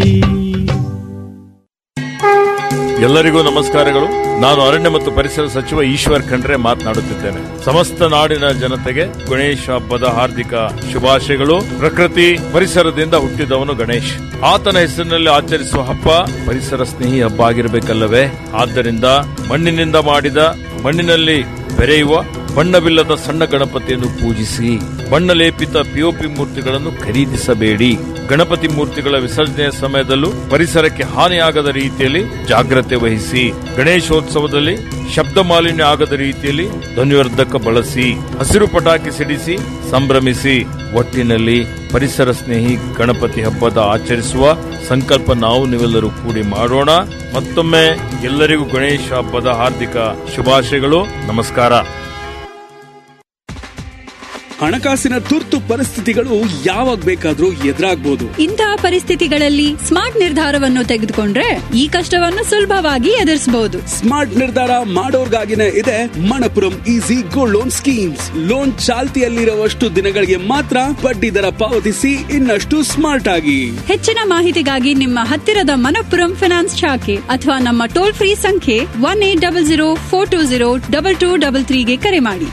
ಎಲ್ಲರಿಗೂ ನಮಸ್ಕಾರಗಳು ನಾನು ಅರಣ್ಯ ಮತ್ತು ಪರಿಸರ ಸಚಿವ ಈಶ್ವರ್ ಖಂಡ್ರೆ ಮಾತನಾಡುತ್ತಿದ್ದೇನೆ ಸಮಸ್ತ ನಾಡಿನ ಜನತೆಗೆ ಗಣೇಶ ಹಬ್ಬದ ಹಾರ್ದಿಕ ಶುಭಾಶಯಗಳು ಪ್ರಕೃತಿ ಪರಿಸರದಿಂದ ಹುಟ್ಟಿದವನು ಗಣೇಶ್ ಆತನ ಹೆಸರಿನಲ್ಲಿ ಆಚರಿಸುವ ಹಬ್ಬ ಪರಿಸರ ಸ್ನೇಹಿ ಹಬ್ಬ ಆಗಿರಬೇಕಲ್ಲವೇ ಆದ್ದರಿಂದ ಮಣ್ಣಿನಿಂದ ಮಾಡಿದ ಮಣ್ಣಿನಲ್ಲಿ ಬೆರೆಯುವ ಬಣ್ಣವಿಲ್ಲದ ಸಣ್ಣ ಗಣಪತಿಯನ್ನು ಪೂಜಿಸಿ ಬಣ್ಣ ಲೇಪಿತ ಪಿಒಪಿ ಮೂರ್ತಿಗಳನ್ನು ಖರೀದಿಸಬೇಡಿ ಗಣಪತಿ ಮೂರ್ತಿಗಳ ವಿಸರ್ಜನೆಯ ಸಮಯದಲ್ಲೂ ಪರಿಸರಕ್ಕೆ ಹಾನಿಯಾಗದ ರೀತಿಯಲ್ಲಿ ಜಾಗ್ರತೆ ವಹಿಸಿ ಗಣೇಶೋತ್ಸವದಲ್ಲಿ ಶಬ್ದ ಮಾಲಿನ್ಯ ಆಗದ ರೀತಿಯಲ್ಲಿ ಧ್ವನಿವರ್ಧಕ ಬಳಸಿ ಹಸಿರು ಪಟಾಕಿ ಸಿಡಿಸಿ ಸಂಭ್ರಮಿಸಿ ಒಟ್ಟಿನಲ್ಲಿ ಪರಿಸರ ಸ್ನೇಹಿ ಗಣಪತಿ ಹಬ್ಬದ ಆಚರಿಸುವ ಸಂಕಲ್ಪ ನಾವು ನೀವೆಲ್ಲರೂ ಕೂಡಿ ಮಾಡೋಣ ಮತ್ತೊಮ್ಮೆ ಎಲ್ಲರಿಗೂ ಗಣೇಶ ಹಬ್ಬದ ಹಾರ್ದಿಕ ಶುಭಾಶಯಗಳು ನಮಸ್ಕಾರ ಹಣಕಾಸಿನ ತುರ್ತು ಪರಿಸ್ಥಿತಿಗಳು ಯಾವಾಗ ಬೇಕಾದ್ರೂ ಎದುರಾಗ್ಬೋದು ಇಂತಹ ಪರಿಸ್ಥಿತಿಗಳಲ್ಲಿ ಸ್ಮಾರ್ಟ್ ನಿರ್ಧಾರವನ್ನು ತೆಗೆದುಕೊಂಡ್ರೆ ಈ ಕಷ್ಟವನ್ನು ಸುಲಭವಾಗಿ ಎದುರಿಸಬಹುದು ಸ್ಮಾರ್ಟ್ ನಿರ್ಧಾರ ಮಾಡೋರ್ಗಾಗಿನೇ ಇದೆ Manappuram easy gold loan schemes loan ಚಾಲ್ತಿಯಲ್ಲಿರುವಷ್ಟು ದಿನಗಳಿಗೆ ಮಾತ್ರ ಬಡ್ಡಿ ದರ ಪಾವತಿಸಿ ಇನ್ನಷ್ಟು ಸ್ಮಾರ್ಟ್ ಆಗಿ ಹೆಚ್ಚಿನ ಮಾಹಿತಿಗಾಗಿ ನಿಮ್ಮ ಹತ್ತಿರದ ಮನಪ್ಪುರಂ ಫಿನಾನ್ಸ್ ಶಾಖೆ ಅಥವಾ ನಮ್ಮ ಟೋಲ್ ಫ್ರೀ ಸಂಖ್ಯೆ one eight double zero four two zero double two double ತ್ರೀಗೆ ಕರೆ ಮಾಡಿ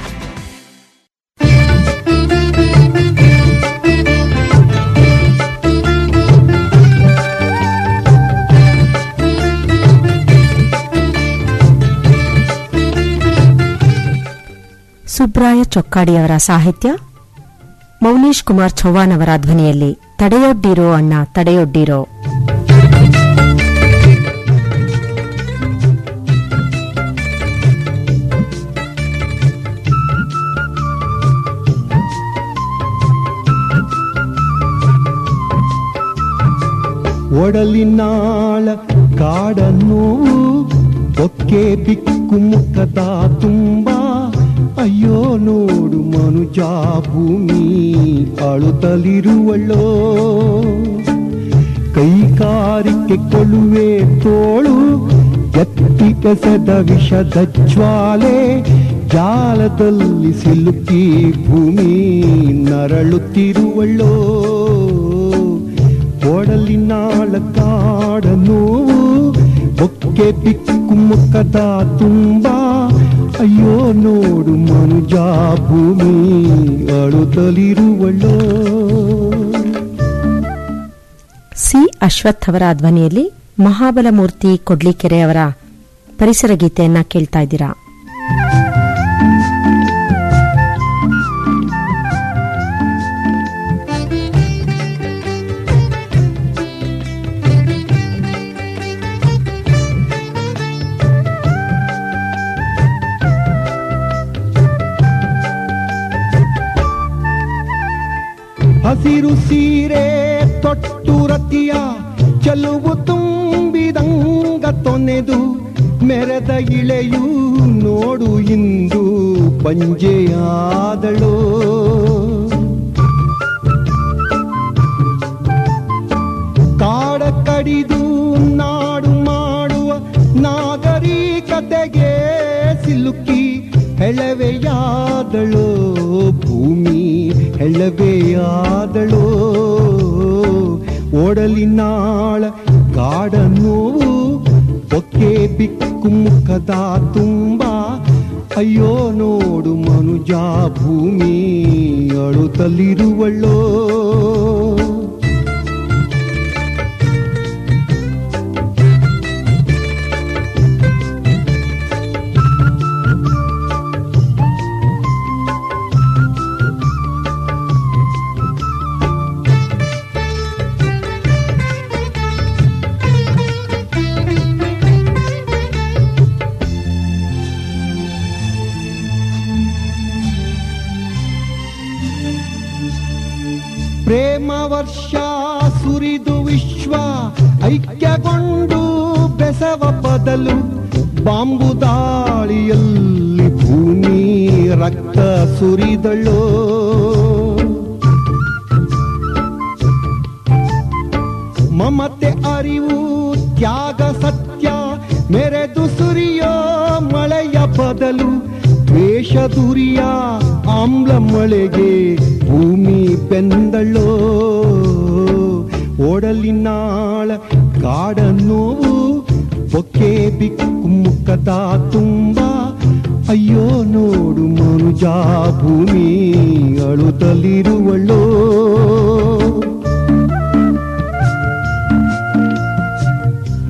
ಸುಬ್ರಾಯ ಚೊಕ್ಕಾಡಿಯವರ ಸಾಹಿತ್ಯ ಮೌನೀಶ್ ಕುಮಾರ್ ಚೌಹಾನ್ ಅವರ ಧ್ವನಿಯಲ್ಲಿ ತಡೆಯೊಡ್ಡಿರೋ ಅಣ್ಣ ತಡೆಯೊಡ್ಡಿರೋ ಒಡಲಿನಾಳ ಕಾಡನ್ನು ಒಕ್ಕೆ ಬಿಕ್ಕು ಮುಖದ ತುಂಬ ಅಯ್ಯೋ ನೋಡು ಮನುಜ ಭೂಮಿ ಅಳುತ್ತಲಿರುವಳ್ಳೋ ಕೈಗಾರಿಕೆ ಕೊಳುವೆ ತೋಳು ಎತ್ತಿ ಕೆಸದ ವಿಷದ ಜ್ವಾಲೆ ಜಾಲದಲ್ಲಿ ಸಿಲುಕಿ ಭೂಮಿ ನರಳುತ್ತಿರುವಳ್ಳೋ ಒಡಲಿನಾಳ ಕಾಡ ನೋವು ಬೊಕ್ಕೆ ಬಿಕ್ಕು ಮುಖದ ತುಂಬ ಅಯ್ಯೋ ನೋಡು ಮನುಜ ಭೂಮಿ ಅಳುತ್ತಲಿರುವಳ್ಳೋ ಸಿ ಅಶ್ವಥ್ ಅವರ ಧ್ವನಿಯಲ್ಲಿ ಮಹಾಬಲಮೂರ್ತಿ ಕೊಡ್ಲಿಕೆರೆ ಅವರ ಪರಿಸರ ಗೀತೆಯನ್ನ ಕೇಳ್ತಾ ಇದ್ದೀರಾ ಹಸಿರು ಸೀರೆ ತೊಟ್ಟು ರತಿಯ ಚೆಲುವು ತುಂಬಿದಂಗ ತೊನೆದು ಮೆರೆದ ಇಳೆಯು ನೋಡು ಇಂದು ಪಂಜೆಯಾದಳೋ ಕಾಡ ಕಡಿದು ನಾಡು ಮಾಡುವ ನಾಗರಿಕತೆಗೆ ಸಿಲುಕಿ ಹೆಳವೆಯಾದಳೋ ಭೂಮಿ ಹೆಳವೆಯಾದಳೋ ಓಡಲಿನಾಳ ಗಾಢ ನೋವು ಒಕ್ಕೆ ಬಿಕ್ಕು ಮುಖದ ತುಂಬ ಅಯ್ಯೋ ನೋಡು ಮನುಜ ಭೂಮಿ ಅಳುತ್ತಲಿರುವಳ್ಳೋ ವರ್ಷ ಸುರಿದು ವಿಶ್ವ ಐಕ್ಯಗೊಂಡು ಬೆಸವ ಬದಲು ಬಾಂಬು ದಾಳಿಯಲ್ಲಿ ಭೂಮಿ ರಕ್ತ ಸುರಿದಳು ಮಮತೆ ಅರಿವು ತ್ಯಾಗ ಸತ್ಯ ಮೆರೆದು ಸುರಿಯೋ ಮಳೆಯ ಬದಲು ದ್ವೇಷ ದುರಿಯ ಆಮ್ಲ ಮಳೆಗೆ ಭೂಮಿ ಬೆಂದಳೋ ಓಡಲಿನಾಳ ಕಾಡ ನೋವು ಬೊಕ್ಕೆ ಬಿಕ್ಕು ಮುಖದ ತುಂಬ ಅಯ್ಯೋ ನೋಡು ಮನುಜ ಭೂಮಿ ಅಳುತ್ತಲಿರುವಳೋ